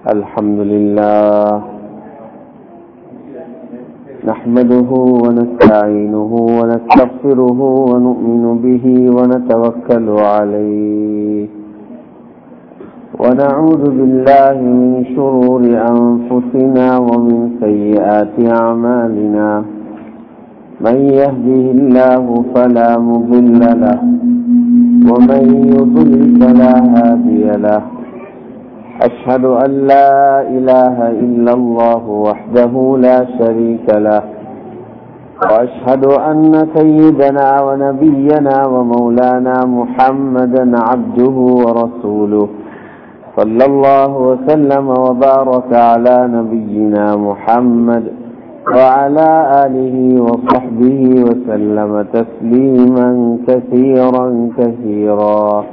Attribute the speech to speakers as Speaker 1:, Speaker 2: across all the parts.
Speaker 1: الحمد لله نحمده ونستعينه ونستغفره ونؤمن به ونتوكل عليه ونعوذ بالله من شرور أنفسنا ومن سيئات أعمالنا من يهده الله فلا مضل له ومن يضل فلا هادي له أشهد أن لا إله إلا الله وحده لا شريك له وأشهد أن سيدنا ونبينا ومولانا محمدا عبده ورسوله صلى الله وسلم وبارك على نبينا محمد وعلى آله وصحبه وسلم تسليما كثيرا كثيرا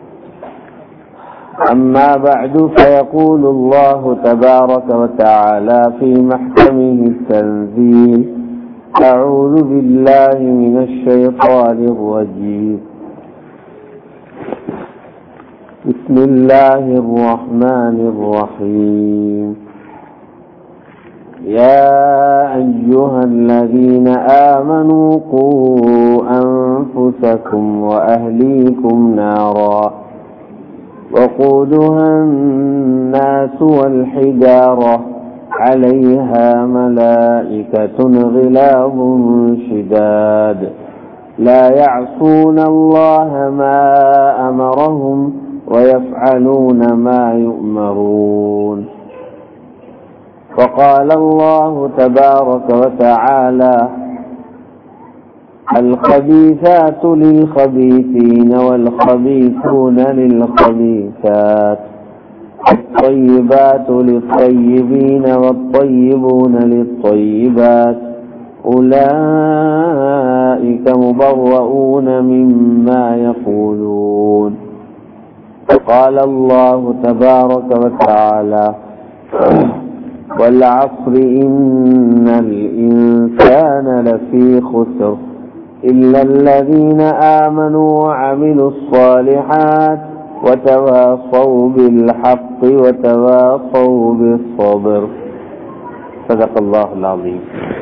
Speaker 1: أما بعد فيقول الله تبارك وتعالى في محكمه التنزيل أعوذ بالله من الشيطان الرجيم بسم الله الرحمن الرحيم يا أيها الذين آمنوا قوا أنفسكم وأهليكم نارا وقودها الناس والحجارة عليها ملائكة غلاظ شداد لا يعصون الله ما أمرهم ويفعلون ما يؤمرون وقال الله تبارك وتعالى الخبيثات للخبيثين والخبيثون للخبيثات الطيبات للطيبين والطيبون للطيبات أولئك مبرؤون مما يقولون وقال الله تبارك وتعالى والعصر إن الإنسان لفي خسر إلا الذين آمنوا وعملوا الصالحات وتواصوا بالحق وتواصوا بالصبر صدق الله العظيم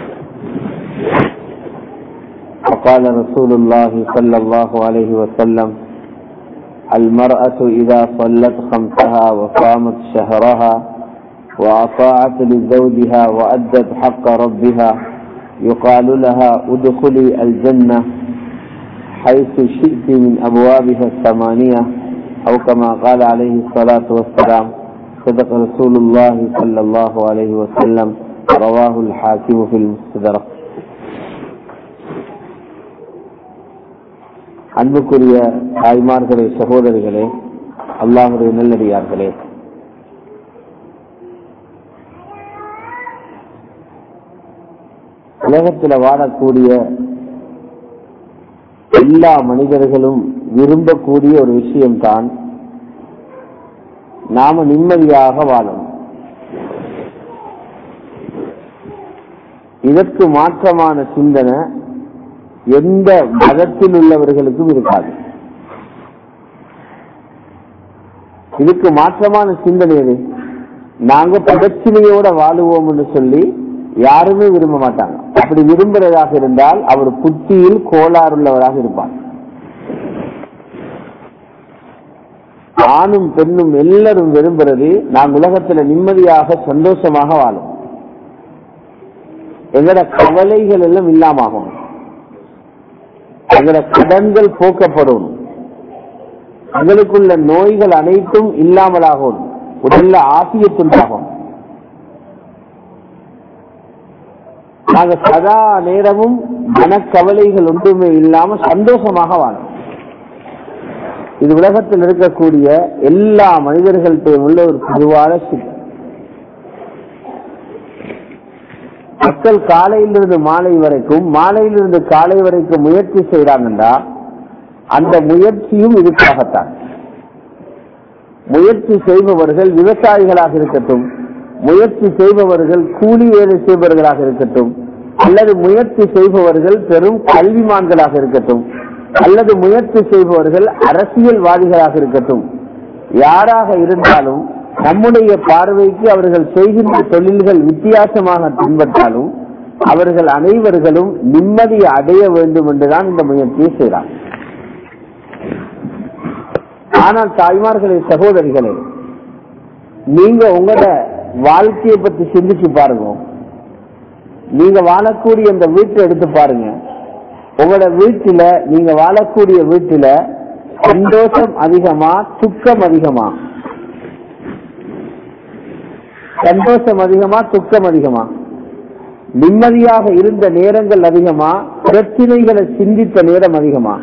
Speaker 1: وقال رسول الله صلى الله عليه وسلم المرأة إذا صلت خمسها وصامت شهرها وأطاعت لزوجها وأدت حق ربها يقال لها ادخلي الجنة حيث شئت من أبوابها الثمانية أو كما قال عليه الصلاة والسلام صدق رسول الله صلى الله عليه وسلم رواه الحاكم في المستدرك அன்புக்குரிய தாய்மார்களே சகோதரிகளே அல்லாஹுடைய நல்லடியார்களே உலகத்தில் வாழக்கூடிய எல்லா மனிதர்களும் விரும்பக்கூடிய ஒரு விஷயம்தான் நாம நிம்மதியாக வாழணும் இதற்கு மாற்றமான சிந்தனை எந்த மதத்தில் உள்ளவர்களுக்கும் இருக்காது இதுக்கு மாற்றமான சிந்தனை எது நாங்க பிரச்சனையோட வாழுவோம் என்று சொல்லி யாருமே விரும்ப மாட்டாங்க அப்படி விரும்புறதாக இருந்தால் அவர் புத்தியில் கோளாறுள்ளவராக இருப்பார் ஆணும் பெண்ணும் எல்லாரும் விரும்புறது நாம் உலகத்துல நிம்மதியாக சந்தோஷமாக வாழும் எங்கட கவலைகள் எல்லாம் இல்லாமகும் எங்கட கடன்கள் போக்கப்படும் எங்களுக்குள்ள நோய்கள் அனைத்தும் இல்லாமலாகும் உடல்ல ஆசியத்துண்டாகும் நாங்க சதா நேரமும் மனக்கவலைகள் ஒன்றுமே இல்லாம சந்தோஷமாக வாழும் இது உலகத்தில் இருக்கக்கூடிய எல்லா மனிதர்கள்ட்ட உள்ள ஒரு பொதுவான சிக்கல் மக்கள் காலையிலிருந்து மாலை வரைக்கும் மாலையிலிருந்து காலை வரைக்கும் முயற்சி செய்யறாங்கன்னா அந்த முயற்சியும் இதுக்காகத்தான் முயற்சி செய்பவர்கள் விவசாயிகளாக இருக்கட்டும் முயற்சி செய்பவர்கள் கூலி வேலை செய்பவர்களாக இருக்கட்டும் அல்லது முயற்சி செய்பவர்கள் பெரும் கல்விமான்களாக இருக்கட்டும் அல்லது முயற்சி செய்பவர்கள் அரசியல்வாதிகளாக இருக்கட்டும் யாராக இருந்தாலும் நம்முடைய பார்வைக்கு அவர்கள் செய்கின்ற தொழில்கள் வித்தியாசமாக பின்பற்றாலும் அவர்கள் அனைவர்களும் நிம்மதியை அடைய வேண்டும் என்றுதான் இந்த முயற்சியை செய்கிறார் ஆனால் தாய்மார்களே சகோதரிகளே நீங்க உங்களோட வாழ்க்கையை பத்தி சிந்திச்சு பாருங்க நீங்க வாழக்கூடிய இந்த வீட்டை எடுத்து பாருங்க உங்களோட வீட்டுல நீங்க வாழக்கூடிய வீட்டுல சந்தோஷம் அதிகமா துக்கம் அதிகமா சந்தோஷம் அதிகமா துக்கம் அதிகமா நிம்மதியாக இருந்த நேரங்கள் அதிகமா பிரச்சனைகளை சிந்தித்த நேரம் அதிகமா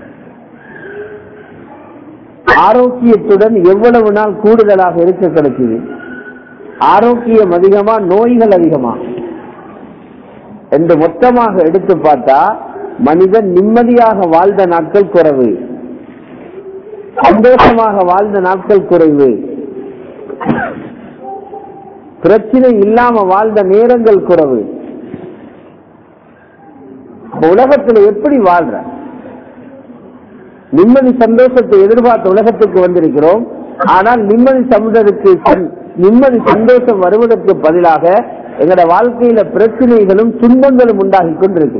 Speaker 1: ஆரோக்கியத்துடன் எவ்வளவு நாள் கூடுதலாக இருக்க கிடைக்குது ஆரோக்கியம் அதிகமா நோய்கள் அதிகமா என்று மொத்தமாக எடுத்து பார்த்தா மனிதன் நிம்மதியாக வாழ்ந்த நாட்கள் குறைவு சந்தோஷமாக வாழ்ந்த நாட்கள் குறைவு பிரச்சனை இல்லாம வாழ்ந்த நேரங்கள் குறைவு உலகத்துல எப்படி வாழ்ற நிம்மதி சந்தோஷத்தை எதிர்பார்த்த உலகத்துக்கு வந்திருக்கிறோம் ஆனால் நிம்மதி சமுதருக்கு நிம்மதி சந்தோஷம் வருவதற்கு பதிலாக எங்கட வாழ்க்கையில பிரச்சனைகளும் துன்பங்களும் உண்டாகி கொண்டிருக்கு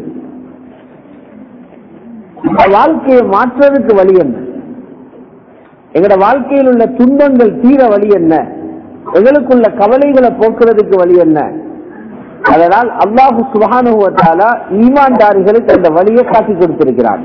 Speaker 1: இந்த வாழ்க்கையை மாற்றுறதுக்கு வழி என்ன எங்கட வாழ்க்கையில் உள்ள துன்பங்கள் தீர வழி என்ன எங்களுக்குள்ள கவலைகளை போக்குறதுக்கு வழி என்ன அதனால் அல்லாஹு சுபானுவத்தால ஈமான்தாரிகளுக்கு அந்த வழியை காட்டி கொடுத்திருக்கிறார்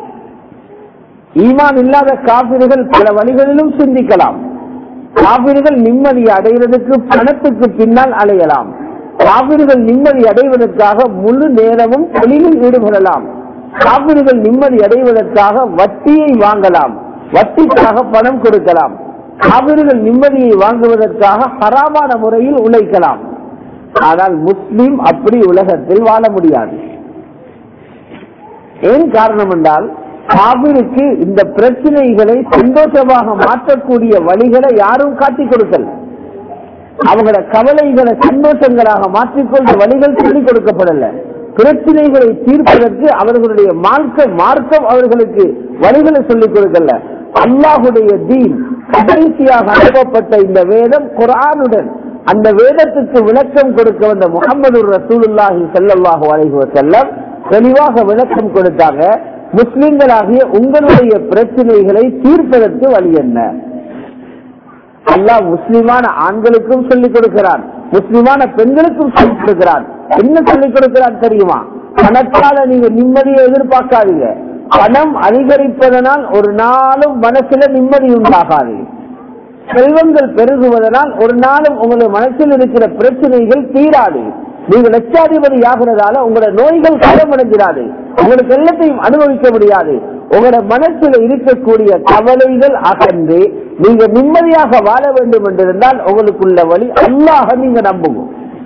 Speaker 1: ஈமான் இல்லாத காபிர்கள் பல வழிகளிலும் சிந்திக்கலாம் காவிர்கள் நிம்மதி அடைவதற்கு பணத்துக்கு பின்னால் அலையலாம் காவிர்கள் நிம்மதி அடைவதற்காக முழு நேரமும் தொழிலில் ஈடுபடலாம் காவிர்கள் நிம்மதி அடைவதற்காக வட்டியை வாங்கலாம் வட்டிக்காக பணம் கொடுக்கலாம் காவிர்கள் நிம்மதியை வாங்குவதற்காக ஹராமான முறையில் உழைக்கலாம் ஆனால் முஸ்லிம் அப்படி உலகத்தில் வாழ முடியாது ஏன் காரணம் என்றால் காவிருக்கு இந்த பிரச்சனைகளை சந்தோஷமாக மாற்றக்கூடிய வழிகளை யாரும் காட்டிக் கொடுக்கல அவங்களோட கவலைகளை சந்தோஷங்களாக மாற்றிக்கொண்ட வழிகள் சொல்லிக் கொடுக்கப்படல பிரச்சனைகளை தீர்ப்பதற்கு அவர்களுடைய மார்க்க மார்க்கம் அவர்களுக்கு வழிகளை சொல்லிக் கொடுக்கல அல்லாஹுடைய தீன் கடைசியாக அனுப்பப்பட்ட இந்த வேதம் குரானுடன் அந்த வேதத்துக்கு விளக்கம் கொடுக்க வந்த முகமது ரசூலுல்லாஹி செல்லல்லாஹு அலைஹி செல்லம் தெளிவாக விளக்கம் கொடுத்தாங்க முஸ்லிம்களாகிய உங்களுடைய பிரச்சனைகளை தீர்ப்பதற்கு வழி என்ன அல்லாஹ் முஸ்லிமான ஆண்களுக்கும் சொல்லிக் கொடுக்கிறான் முஸ்லிமான பெண்களுக்கும் சொல்லிக் கொடுக்கிறான் என்ன சொல்லிக் கொடுக்கிறான் தெரியுமா பணத்தால நீங்க நிம்மதியை எதிர்பார்க்காதீங்க பணம் அதிகரிப்பதனால் ஒரு நாளும் மனசுல நிம்மதி உண்டாகாது செல்வங்கள் பெருகுவதனால் ஒரு நாளும் உங்களுடைய மனசில் இருக்கிற பிரச்சனைகள் தீராது நீங்க லட்சாதிபதி ஆகிறதால உங்களோட நோய்கள் காலமடைஞ்சிடாது உங்களுக்கு எல்லாத்தையும் அனுபவிக்க முடியாது உங்களோட மனசுல இருக்கக்கூடிய கவலைகள் அகன்று நீங்க நிம்மதியாக வாழ வேண்டும் என்றிருந்தால் உங்களுக்குள்ள வழி அல்லாஹ நீங்க நம்புங்க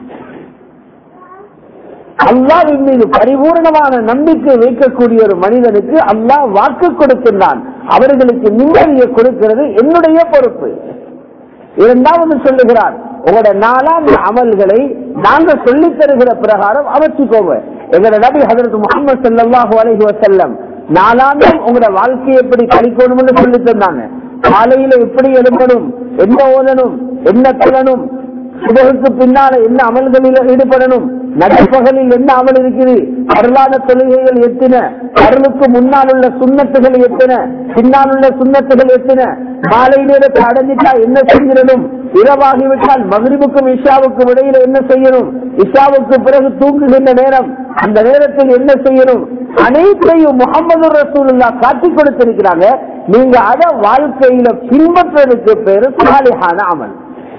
Speaker 1: அல்லாவின் மீது பரிபூர்ணமான நம்பிக்கை வைக்கக்கூடிய ஒரு மனிதனுக்கு அல்லாஹ் வாக்கு கொடுக்கின்றான் அவர்களுக்கு நிம்மதியை கொடுக்கிறது என்னுடைய பொறுப்பு இரண்டாவது சொல்லுகிறார் உங்களோட நாலாண்டு அமல்களை நாங்க சொல்லி தருகிற பிரகாரம் அமைச்சுக்கோங்க எங்களோட நபி ஹதரத் முகமது சல்லாஹூ அலஹி வசல்லம் நாலாண்டும் உங்களோட வாழ்க்கையை எப்படி கழிக்கணும்னு சொல்லி தந்தாங்க காலையில எப்படி எழும்பணும் என்ன ஓதணும் என்ன திறனும் சுபகுக்கு பின்னால என்ன அமல்களில் ஈடுபடணும் நடுப்பகலில் என்ன அமல் இருக்குது வரலான தொழுகைகள் எத்தனை அருளுக்கு முன்னால் உள்ள சுண்ணத்துகள் எத்தனை பின்னால் உள்ள சுண்ணத்துகள் எத்தனை மாலை நேரத்தை அடைஞ்சிட்டா என்ன செய்யணும் இரவாகிவிட்டால் மகிழ்வுக்கும் இஷாவுக்கும் இடையில என்ன செய்யணும் இஷாவுக்கு பிறகு தூங்குகின்ற நேரம் அந்த நேரத்தில் என்ன செய்யணும் அனைத்தையும் முகமது ரசூலுல்லா காட்டி கொடுத்திருக்கிறாங்க நீங்க அத வாழ்க்கையில பின்பற்றுறதுக்கு பேரு சாலிஹான அமல்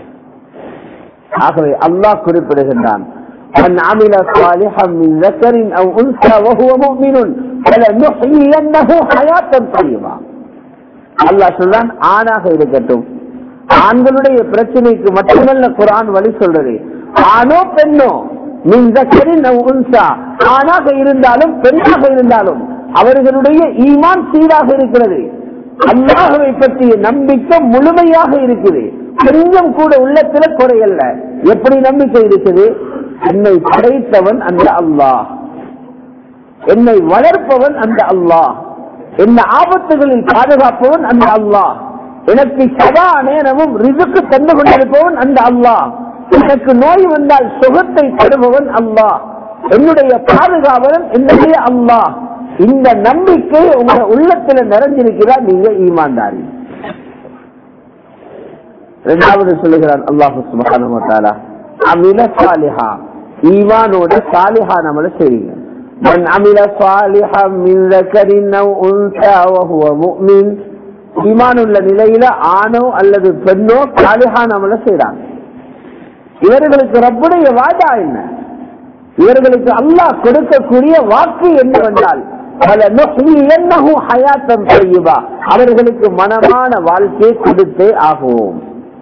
Speaker 1: ஆகவே அல்லாஹ் குறிப்பிடுகின்றான் من عمل صالحا من ذكر او انثى وهو مؤمن فلنحيينه حياه طيبه அல்லாஹ் சொல்றான் ஆணாக இருக்கட்டும் ஆண்களுடைய பிரச்சனைக்கு மட்டுமல்ல குரான் வழி சொல்றது ஆணோ பெண்ணோ ஆணாக இருந்தாலும் பெண்ணாக இருந்தாலும் அவர்களுடைய ஈமான் சீராக இருக்கிறது அல்லாஹவை பற்றிய நம்பிக்கை முழுமையாக இருக்குது கொஞ்சம் கூட உள்ளத்துல குறையல்ல எப்படி நம்பிக்கை இருக்குது என்னை படைத்தவன் அந்த அல்லாஹ் என்னை வளர்ப்பவன் அந்த அல்லாஹ் என்ன ஆபத்துகளில் பாதுகாப்பவன் அந்த அல்லாஹ் எனக்கு சதா நேரமும் ரிசுக்கு தந்து கொண்டிருப்பவன் அந்த அல்லாஹ் எனக்கு நோய் வந்தால் சுகத்தை தருபவன் அல்லாஹ் என்னுடைய பாதுகாவலன் என்னுடைய அல்லாஹ் இந்த நம்பிக்கை உங்க உள்ளத்துல நிறைஞ்சிருக்கிறா நீங்க ஈமான்தாரி இரண்டாவது சொல்லுகிறார் அல்லாஹு சுபஹானஹு வ தஆலா அமில சாலிஹா ஈமானோட சாலிஹா நம்மள செய்யுங்க மன் அமில சாலிஹா மின் ذكر او انثى وهو مؤمن ஈமான் உள்ள நிலையில ஆணோ அல்லது பெண்ணோ சாலிஹா நம்மள செய்றாங்க இவர்களுக்கு ரப்புடைய வாதா என்ன இவர்களுக்கு அல்லாஹ் கொடுக்கக்கூடிய வாக்கு என்னவென்றால் பல நுஹ்லியன்னஹு ஹயாத்தன் தய்யிபா அவர்களுக்கு மனமான வாழ்க்கையை கொடுத்தே ஆகும்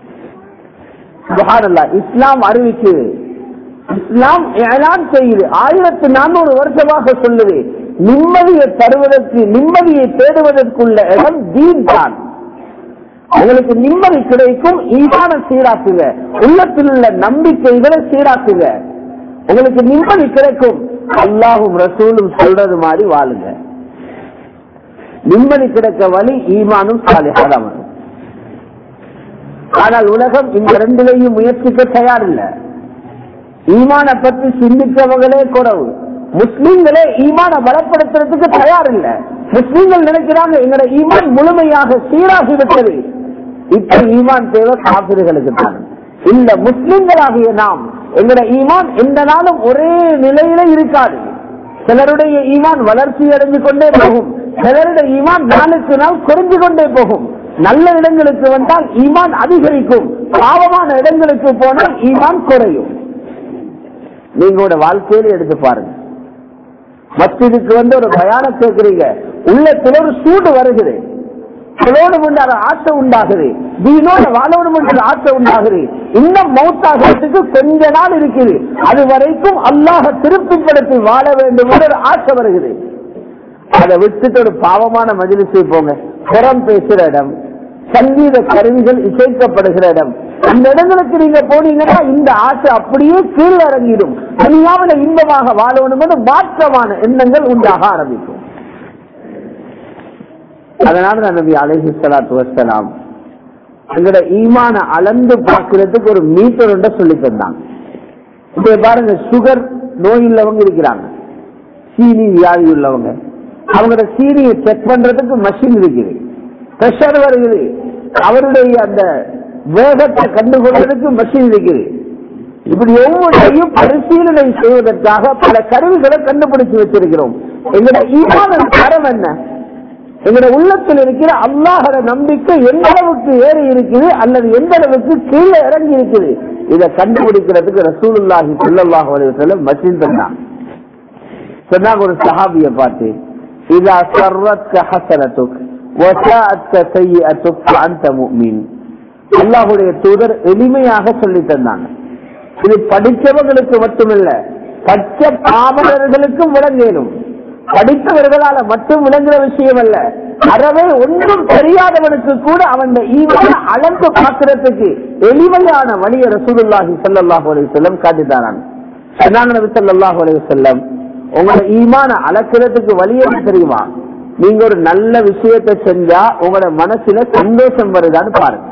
Speaker 1: சுப்ஹானல்லாஹ் இஸ்லாம் அறிவிக்குது இஸ்லாம் ஏலான் செய்யுது ஆயிரத்தி நானூறு வருஷமாக சொல்லுது நிம்மதியை தருவதற்கு நிம்மதியை தேடுவதற்குள்ள இடம் தீன் தான் உங்களுக்கு நிம்மதி கிடைக்கும் ஈடான சீராக்குங்க உள்ளத்தில் உள்ள நம்பிக்கைகளை சீராக்குங்க உங்களுக்கு நிம்மதி கிடைக்கும் அல்லாஹும் ரசூலும் சொல்றது மாதிரி வாழுங்க நிம்மதி கிடைக்க வழி ஈமானும் சாலிஹாதான் வரும் ஆனால் உலகம் இந்த ரெண்டுலையும் முயற்சிக்க தயாரில்லை ஈமான பற்றி சிந்திக்கிறவங்களே குறவு முஸ்லீம்களே ஈமான பலப்படுத்துறதுக்கு தயார் இல்ல முஸ்லீம்கள் நினைக்கிறாங்க எங்களோட ஈமான் முழுமையாக சீராகி விட்டது இப்ப ஈமான் தேவை காப்பிர்களுக்கு தான் இல்ல முஸ்லிம்களாகிய நாம் எங்களோட ஈமான் எந்த நாளும் ஒரே நிலையில இருக்காது சிலருடைய ஈமான் வளர்ச்சி அடைஞ்சு கொண்டே போகும் சிலருடைய ஈமான் நாளுக்கு நாள் குறைஞ்சு கொண்டே போகும் நல்ல இடங்களுக்கு வந்தால் ஈமான் அதிகரிக்கும் பாவமான இடங்களுக்கு போனால் ஈமான் குறையும் நீங்களோட வாழ்க்கையில எடுத்து பாருங்க மஸ்ஜிதுக்கு வந்து ஒரு பயானம் கேட்கிறீங்க உள்ளத்துல ஒரு சூடு வருகிறது சிலோடு உண்டாத ஆசை உண்டாகுது தீனோட வாழோடு என்ற ஆசை உண்டாகுது இன்னும் மௌத்தாகிறதுக்கு கொஞ்ச நாள் இருக்குது அது வரைக்கும் அல்லாஹ திருப்திப்படுத்தி வாழ வேண்டும் என்ற ஒரு ஆசை வருகிறது அதை விட்டுட்டு ஒரு பாவமான மஜிலிசை போங்க புறம் பேசுற இடம் சங்கீத கருவிகள் இசைக்கப்படுகிற இடம் அந்த இடங்களுக்கு நீங்க போனீங்கன்னா இந்த ஆசை அப்படியே கீழே இறங்கிடும் தனியாவில இன்பமாக வாழணும் என்று மாற்றமான எண்ணங்கள் உண்டாக ஆரம்பிக்கும் அதனால தான் நபி அலைஹி ஸலாத்து வஸ்ஸலாம் எங்களோட ஈமான அளந்து பார்க்கறதுக்கு ஒரு மீட்டர் ஒன்றை சொல்லி தந்தாங்க இப்ப பாருங்க சுகர் நோய் உள்ளவங்க இருக்கிறாங்க சீனி வியாதி உள்ளவங்க அவங்களோட சீனியை செக் பண்றதுக்கு மஷின் இருக்குது பிரஷர் வருகிறது அவருடைய அந்த வேகத்தை கண்டுகொள்வதற்கு மஷின் இருக்குது இப்படி ஒவ்வொன்றையும் பரிசீலனை செய்வதற்காக பல கருவிகளை கண்டுபிடிச்சு வச்சிருக்கிறோம் எங்களோட ஈமான தரம் என்ன எங்களோட உள்ளத்தில் இருக்கிற அல்லாஹர நம்பிக்கை எந்த அளவுக்கு ஏறி இருக்குது அல்லது எந்த அளவுக்கு கீழே இறங்கி இருக்குது இதை கண்டுபிடிக்கிறதுக்கு ரசூலுல்லாஹி ஸல்லல்லாஹு அலைஹி வஸல்லம் மஷின் தந்தாங்க சொன்னாங்க ஒரு சஹாபிய பார்த்து இதா சர்ரத்க ஹசனத்துக் வசாஅத்க சய்யிஅத்துக் ஃபஅன்த முஃமின் அல்லாஹ்வுடைய தூதர் எளிமையாக சொல்லி தந்தாங்க இது படித்தவர்களுக்கு மட்டுமல்ல பச்சை பாமரர்களுக்கும் விளங்கேனும் படித்தவர்களால மட்டும் விளங்குற விஷயம் அல்ல அறவே ஒன்றும் தெரியாதவனுக்கு கூட அவன் ஈவன அளந்து பார்க்கறதுக்கு எளிமையான வழியை ரசூலுல்லாஹி ஸல்லல்லாஹு அலைஹி வஸல்லம் காட்டித்தாரான் சொன்னாங்க நபி ஸல்லல்லாஹு அலைஹி வஸல்லம் உங்களோட ஈமான அளக்கிறதுக்கு வழி என்ன தெரியுமா நீங்க ஒரு நல்ல விஷயத்தை செஞ்சா உங்களோட மனசுல சந்தோஷம் வருதான்னு பாருங்க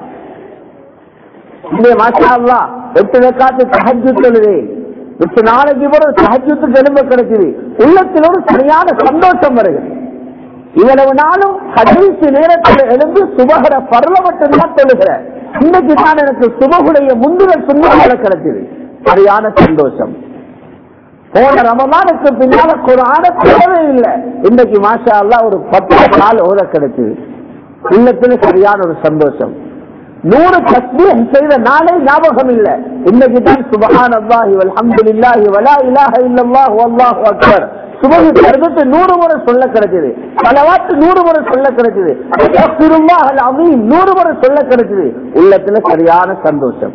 Speaker 1: இந்த மாஷா அல்லா எட்டு ரக்காத்து தஹஜ்ஜு தொழுது எட்டு நாளைக்கு கூட தஹஜ்ஜுக்கு எலும்ப கிடைக்குது உள்ளத்தில் ஒரு சரியான சந்தோஷம் வருகிறது இவ்வளவு நாளும் கடைசி நேரத்தில் எழுந்து சுபகர பருவ மட்டும்தான் தொழுகிற இன்னைக்கு தான் எனக்கு சுபகுடைய முந்திர சுண்ணங்களை கிடைச்சது சரியான சந்தோஷம் போன ரமலானுக்கு பின்னால குரான தேவை இல்லை இன்னைக்கு மாஷா அல்லா ஒரு பத்து நாள் ஓத கிடைச்சது உள்ளத்துல சரியான ஒரு சந்தோஷம் நூறு தஸ்மீஹ் செய்த நாளே ஞாபகம் இல்ல இன்னைக்கு தான் சுபஹான் அல்லாஹி அல்ஹம்துலில்லாஹி வலா இலாஹ இல்லல்லாஹு வல்லாஹு அக்பர் சுபஹி கருத்து நூறு முறை சொல்ல கிடைச்சது பலவாத்து நூறு முறை சொல்ல கிடைச்சது அஸ்தக்ஃபிருல்லாஹ் அலீம் நூறு முறை சொல்ல கிடைச்சது உள்ளத்துல சரியான சந்தோஷம்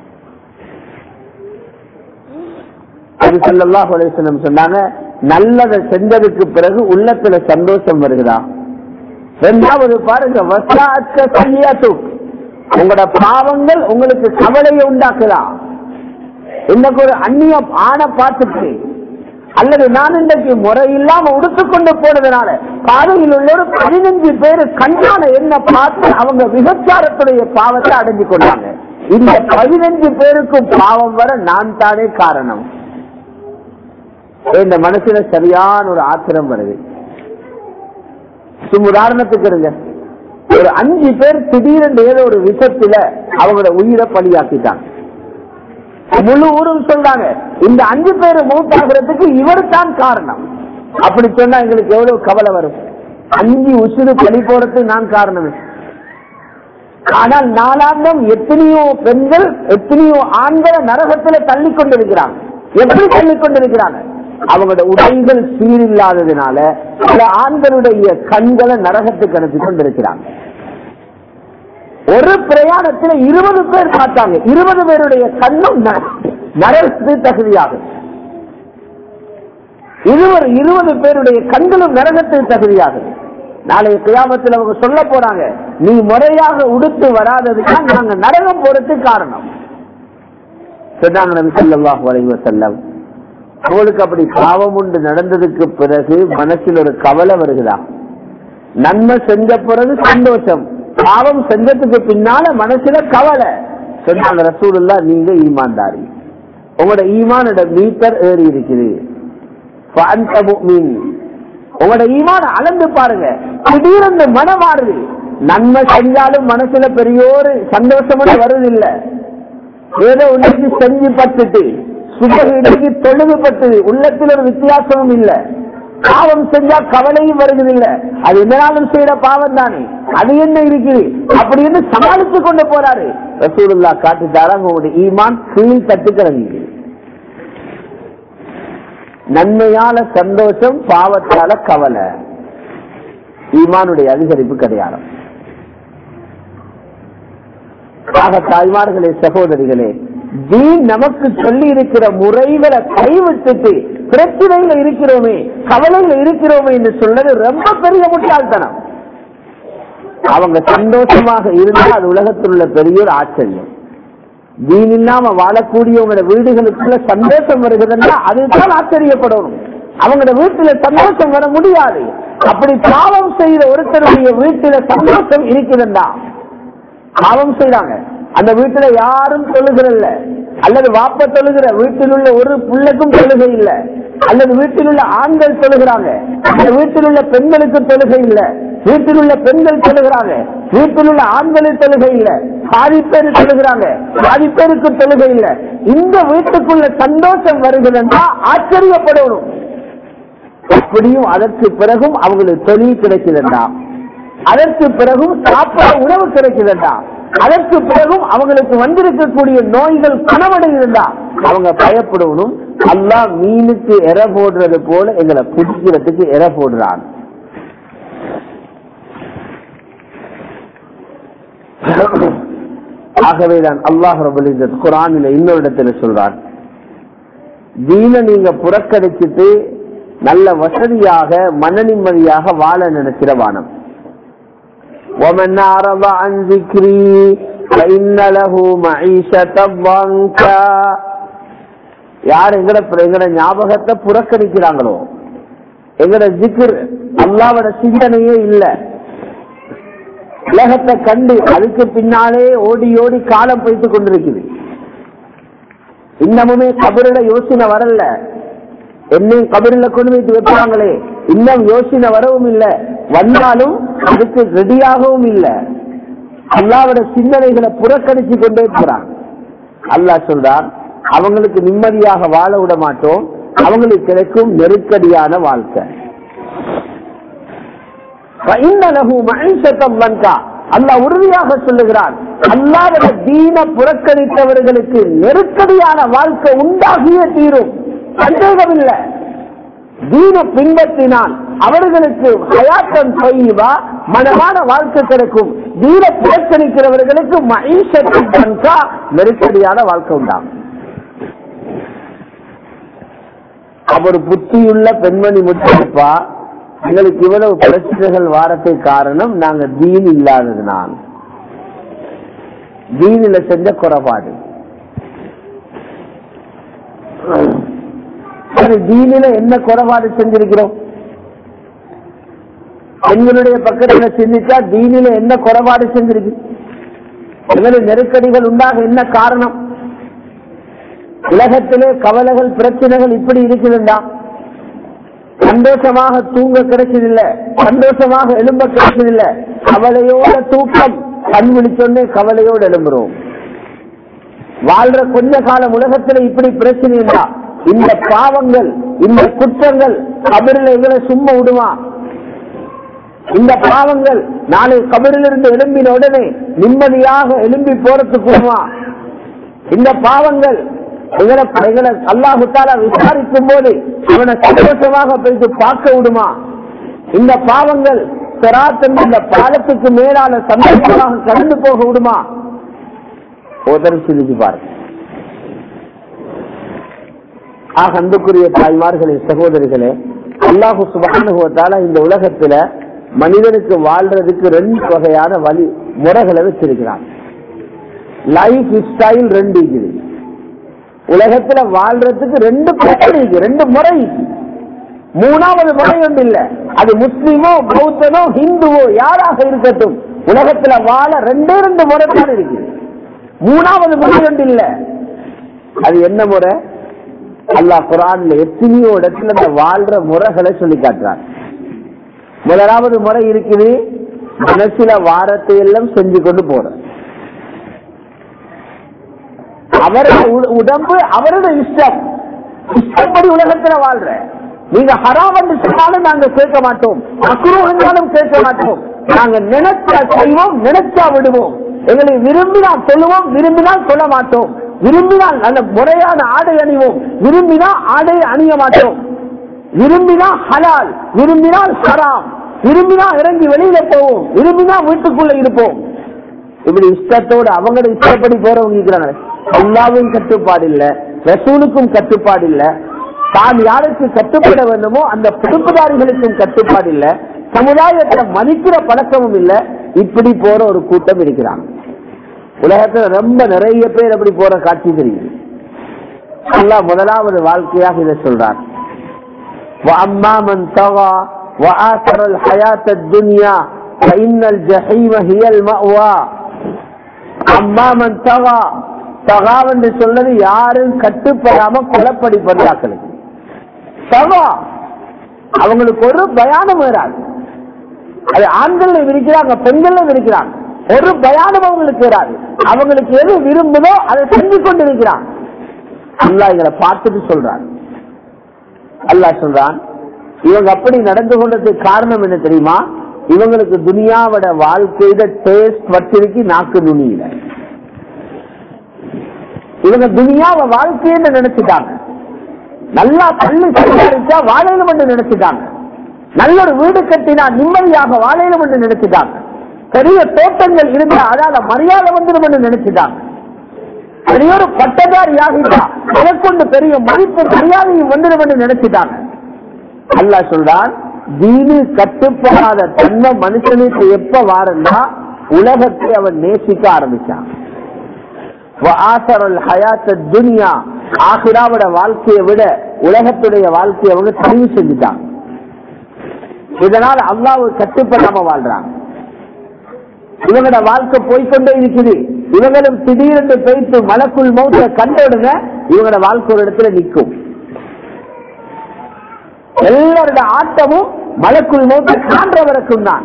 Speaker 1: அது ஸல்லல்லாஹு அலைஹி வஸல்லம் சொன்னாங்க நல்லதை செஞ்சதுக்கு பிறகு உள்ளத்துல சந்தோஷம் வருகிறா ரெண்டாவது பாருங்க வசாத்த சையாத்துக் உங்களோட பாவங்கள் உங்களுக்கு கவலையை உண்டாக்குதா இன்னைக்கு ஒரு அந்நிய ஆணை பார்த்துட்டு அல்லது நான் இன்றைக்கு முறை இல்லாம உடுத்துக்கொண்டு போனதுனால பாதையில் உள்ள ஒரு பதினஞ்சு பேரு கண்ணான என்ன பார்த்து அவங்க விபச்சாரத்துடைய பாவத்தை அடைஞ்சு கொண்டாங்க இந்த பதினஞ்சு பேருக்கும் பாவம் வர நான் தானே காரணம் இந்த மனசுல சரியான ஒரு ஆத்திரம் வருது சும் உதாரணத்துக்கு இருங்க ஒரு அஞ்சு பேர் திடீரென்று ஏதோ ஒரு விஷத்துல அவங்களோட உயிரை பலியாக்கிட்டாங்க முழு ஊரும் சொல்றாங்க இந்த அஞ்சு பேர் மூத்தாகிறதுக்கு இவர் தான் காரணம் அப்படி சொன்னா எங்களுக்கு எவ்வளவு கவலை வரும் அஞ்சு உசுறு பலி போறதுக்கு நான் காரணமே ஆனால் நாளாந்தம் எத்தனையோ பெண்கள் எத்தனையோ ஆண்களை நரகத்துல தள்ளி கொண்டிருக்கிறாங்க எப்படி தள்ளி கொண்டிருக்கிறாங்க அவங்களோட உடைகள் சீரில்லாததுனால சில ஆண்களுடைய கண்களை நரகத்துக்கு அனுப்பி கொண்டிருக்கிறாங்க ஒரு பிரயாணத்துல இருபது பேர் பார்த்தாங்க இருபது பேருடைய கண்ணும் நரகத்து தகுதியாகும் இருவர் இருபது பேருடைய கண்களும் நரகத்துக்கு தகுதியாகும் நாளைய கிராமத்தில் அவங்க சொல்ல போறாங்க நீ முறையாக உடுத்து வராததுதான் நாங்க நரகம் போறதுக்கு காரணம் சொன்னாங்க நபி ஸல்லல்லாஹு அலைஹி வஸல்லம் அவளுக்கு அப்படி பாவம் உண்டு நடந்ததுக்கு பிறகு மனசில் ஒரு கவலை வருகிறா நன்மை செஞ்ச பிறகு சந்தோஷம் பாவம் செஞ்சதுக்கு பின்னால மனசுல கவலை சொன்னாங்க ரசூலுல்லா நீங்க ஈமான்தாரி உங்களோட ஈமானோட மீட்டர் ஏறி இருக்குது உங்களோட ஈமான அளந்து பாருங்க திடீர்னு மனம் மாறுது நன்மை செஞ்சாலும் மனசுல பெரிய ஒரு சந்தோஷமான வருதில்ல ஏதோ உன்னைக்கு செஞ்சு பட்டுட்டு சுபகிடைக்கு தொழுதுபட்டு உள்ளத்தில் ஒரு வித்தியாசமும் இல்ல பாவம் செஞ்சா கவலையும் வருகிறதில்ல அது என்னாலும் செய்யற பாவம் தானே அது என்ன இருக்குது அப்படின்னு சமாளித்து கொண்டு போறாரு ரசூலுல்லா காட்டிட்டாரா உங்களுடைய ஈமான் கீழ் தட்டுக்கிறது நன்மையால சந்தோஷம் பாவத்தால கவலை ஈமானுடைய அதிகரிப்பு கிடையாது தாய்மார்களே சகோதரிகளே தீன் நமக்கு சொல்லி இருக்கிற முறைகளை கைவிட்டுட்டு பிரச்சனையில இருக்கிறோமே கவலையில இருக்கிறோமே என்று சொல்றது ரொம்ப பெரிய முட்டாள்தனம் அவங்க சந்தோஷமாக இருந்தால் அது உலகத்தில் உள்ள பெரிய ஒரு ஆச்சரியம் தீன் இல்லாம வாழக்கூடியவங்களோட வீடுகளுக்குள்ள சந்தோஷம் வருகிறதுனா அதுதான் ஆச்சரியப்படணும் அவங்களோட வீட்டுல சந்தோஷம் வர முடியாது அப்படி பாவம் செய்த ஒருத்தருடைய வீட்டுல சந்தோஷம் இருக்கிறதா பாவம் செய்யறாங்க அந்த வீட்டுல யாரும் தொழுகிறல்ல அல்லது வாப்ப தொழுகிற வீட்டில் உள்ள ஒரு பிள்ளைக்கும் தொழுகை இல்ல அல்லது வீட்டில் உள்ள ஆண்கள் தொழுகிறாங்க அந்த வீட்டில் உள்ள பெண்களுக்கு தொழுகை இல்ல வீட்டில் உள்ள பெண்கள் தொழுகிறாங்க வீட்டில் உள்ள ஆண்களுக்கு தொழுகை இல்ல பாதி பேர் தொழுகிறாங்க பாதி பேருக்கு தொழுகை இல்ல இந்த வீட்டுக்குள்ள சந்தோஷம் வருகிறதா ஆச்சரியப்படணும் அப்படியும் அதற்கு பிறகும் அவங்களுக்கு தொழில் கிடைக்கிறதா அதற்கு பிறகும் சாப்பிட உணவு கிடைக்கிறதா அதற்கு பிறகும் அவங்களுக்கு வந்திருக்கக்கூடிய நோய்கள் கனவடைகிறதா அவங்க பயப்படணும் அல்லா மீனுக்கு எற போடுறது போல எங்களை பிடிக்கிறதுக்கு எற போடுறான் ஆகவேதான் அல்லாஹ் ரபுல் குரானில இன்னொரு இடத்துல சொல்றான் தீன நீங்க புறக்கணிச்சுட்டு நல்ல வசதியாக மன நிம்மதியாக வாழ நினைக்கிற வானம் ومن أعرض عن ذكري فإن له معيشة ضنكا யார் எங்கட எங்கட ஞாபகத்தை புறக்கணிக்கிறாங்களோ எங்கட ஜிக்ர் அல்லாவோட சிந்தனையே இல்ல உலகத்தை கண்டு அதுக்கு பின்னாலே ஓடி ஓடி காலம் போய்த்து கொண்டிருக்குது இன்னமுமே கபரில யோசனை வரல என்னையும் கபரில கொண்டு வைத்து வைப்பாங்களே இன்னும் யோசனை வரவும் இல்ல வந்தாலும் அதுக்கு ரெடியாகவும் இல்ல அல்லாவோட சிந்தனைகளை புறக்கணிச்சு கொண்டே போறான் அல்லாஹ் சொல்றான் அவங்களுக்கு நிம்மதியாக வாழ விட மாட்டோம் அவங்களுக்கு கிடைக்கும் நெருக்கடியான வாழ்க்கை அல்லா உறுதியாக சொல்லுகிறான் அல்லாத தீன புறக்கணித்தவர்களுக்கு நெருக்கடியான வாழ்க்கை உண்டாகிய தீரும் சந்தேகமில்லை தீன பின்பற்றினால் அவர்களுக்கு ஹயாத்தம் தொய்வா மனமான வாழ்க்கை கிடைக்கும் தீன புறக்கணிக்கிறவர்களுக்கு மகிஷத்தின் நெருக்கடியான வாழ்க்கை உண்டாகும் அவர் புத்தியுள்ள பெண்மணி முத்திருப்பா எங்களுக்கு இவ்வளவு பிரச்சனைகள் வாரத்துக்கு காரணம் நாங்க தீன் இல்லாததுனால் தீனில செஞ்ச குறைபாடு சரி தீனில என்ன குறைபாடு செஞ்சிருக்கிறோம் பெண்களுடைய பக்கத்துல சிந்திச்சா தீனில என்ன குறைபாடு செஞ்சிருக்கு எங்களுக்கு நெருக்கடிகள் உண்டாக என்ன காரணம் உலகத்திலே கவலைகள் பிரச்சனைகள் இப்படி இருக்குதுண்டா சந்தோஷமாக தூங்க கிடைச்சதில்ல சந்தோஷமாக எழும்ப கிடைச்சதில்ல கவலையோட தூக்கம் கண் விழிச்சொன்னே கவலையோடு எழும்புறோம் வாழ்ற கொஞ்ச காலம் உலகத்துல இப்படி பிரச்சனை இருந்தா இந்த பாவங்கள் இந்த குற்றங்கள் கபரில் எங்களை சும்மா விடுமா இந்த பாவங்கள் நாளை கபரிலிருந்து எழும்பின உடனே நிம்மதியாக எழும்பி போறதுக்கு விடுமா இந்த பாவங்கள் எங்களை எங்களை அல்லாஹுத்தாலா விசாரிக்கும் போது அவனை சந்தோஷமாக போயிட்டு பார்க்க விடுமா இந்த பாவங்கள் செராத்தன் இந்த பாலத்துக்கு மேலான சந்தோஷமாக கடந்து போக விடுமா ஒருத்தர் சிந்திச்சு பாருங்க ஆக அன்புக்குரிய தாய்மார்களே சகோதரிகளே அல்லாஹு சுபானுவத்தால இந்த உலகத்துல மனிதனுக்கு வாழ்றதுக்கு ரெண்டு வகையான வழி முறைகளை வச்சிருக்கிறான் லைஃப் ஸ்டைல் ரெண்டு இருக்குது உலகத்துல வாழ்றதுக்கு ரெண்டு பிரச்சனை இருக்கு ரெண்டு முறை இருக்கு மூணாவது முறை ஒன்று இல்ல அது முஸ்லிமோ பௌத்தனோ ஹிந்துவோ யாராக இருக்கட்டும் உலகத்துல வாழ ரெண்டே ரெண்டு முறை தான் இருக்கு மூணாவது முறை ஒன்று இல்ல அது என்ன முறை அல்லாஹ் குரான்ல எத்தனையோ இடத்துல இந்த வாழ்ற முறைகளை சொல்லி காட்டுறான் முதலாவது முறை இருக்குது மனசுல வாரத்தை எல்லாம் செஞ்சு கொண்டு போற அவரது உ- உடம்பு அவரது இஷ்டம் இஷ்டப்படி உலகத்துல வாழ்ற நீங்க ஹராம் என்று சொன்னாலும் நாங்க கேட்க மாட்டோம் அக்குரு என்றாலும் கேட்க மாட்டோம் நாங்க நினைச்சா செய்வோம் நினைச்சா விடுவோம் எங்களை விரும்பினால் சொல்லுவோம் விரும்பினால் சொல்ல மாட்டோம் விரும்பினால் நல்ல முறையான ஆடை அணிவோம் விரும்பினால் ஆடை அணிய மாட்டோம் விரும்பினா ஹலால் விரும்பினால் ஹராம் விரும்பினா இறங்கி வெளியில போவோம் விரும்பினா வீட்டுக்குள்ள இருப்போம் இப்படி இஷ்டத்தோடு அவங்களோட இஷ்டப்படி போறவங்க இருக்கிறாங்க அல்லாவும் கட்டுப்பாடு இல்ல ரசூலுக்கும் கட்டுப்பாடு இல்ல தான் யாருக்கு கட்டுப்பட வேண்டுமோ அந்த பொறுப்புதாரிகளுக்கும் கட்டுப்பாடு இல்ல சமுதாயத்தை மதிக்கிற பழக்கமும் இல்ல இப்படி போற ஒரு கூட்டம் இருக்கிறாங்க உலகத்துல ரொம்ப நிறைய பேர் அப்படி போற காட்சி தெரியுது அல்லாஹ் முதலாவது வாழ்க்கையாக இதை சொல்றார் وأما من طغى وآثر الحياة الدنيا فإن الجحيم هي المأوى أما من طغى தகா என்று சொன்னது யாரும் கட்டுப்படாம கொலப்படி பண்றாக்களுக்கு தகா அவங்களுக்கு ஒரு பயானம் வராது அது ஆண்கள் இருக்கிறாங்க பெண்கள் இருக்கிறாங்க ஒரு பயானம் அவங்களுக்கு வராது அவங்களுக்கு எது விரும்புதோ அதை செஞ்சு கொண்டு இருக்கிறாங்க அல்லாஹ் இவங்களை பார்த்துட்டு சொல்றாங்க அல்லாஹ் சொல்றான் இவங்க அப்படி நடந்து கொண்டதுக்கு காரணம் என்ன தெரியுமா இவங்களுக்கு துனியாவோட வாழ்க்கையில டேஸ்ட் வச்சிருக்கு நாக்கு நுனியில இவங்க துனியாவை வாழ்க்கைன்னு நினைச்சிட்டாங்க நல்லா பள்ளி சம்பாதிச்சா வாழையிலும் என்று நினைச்சிட்டாங்க நல்ல ஒரு வீடு கட்டினா நிம்மதியாக வாழையிலும் என்று நினைச்சிட்டாங்க பெரிய தோட்டங்கள் இருந்தா அதால மரியாதை வந்துடும் என்று நினைச்சிட்டாங்க பெரிய ஒரு பட்டதாரி ஆகிட்டா அதற்கொண்டு பெரிய மதிப்பு மரியாதையும் வந்துடும் என்று நினைச்சிட்டாங்க அல்லாஹ் சொல்றான் தீனு கட்டுப்படாத தன்மை மனுஷனுக்கு எப்ப வாரன்னா உலகத்தை அவன் நேசிக்க ஆரம்பிச்சான் துனியா ஆசிராவோட வாழ்க்கையை விட உலகத்துடைய வாழ்க்கையை அவங்க தெரிவு செஞ்சுட்டாங்க இதனால் அல்லாவு கட்டுப்படாம வாழ்றாங்க இவங்களோட வாழ்க்கை போய்கொண்டே இருக்குது இவங்களும் திடீரென்று போயிட்டு மலக்குள் மௌத்த கண்டோடுங்க இவங்களோட வாழ்க்கை ஒரு இடத்துல நிற்கும் எல்லாரோட ஆட்டமும் மலக்குள் மௌத்த காண்ற வரைக்கும் தான்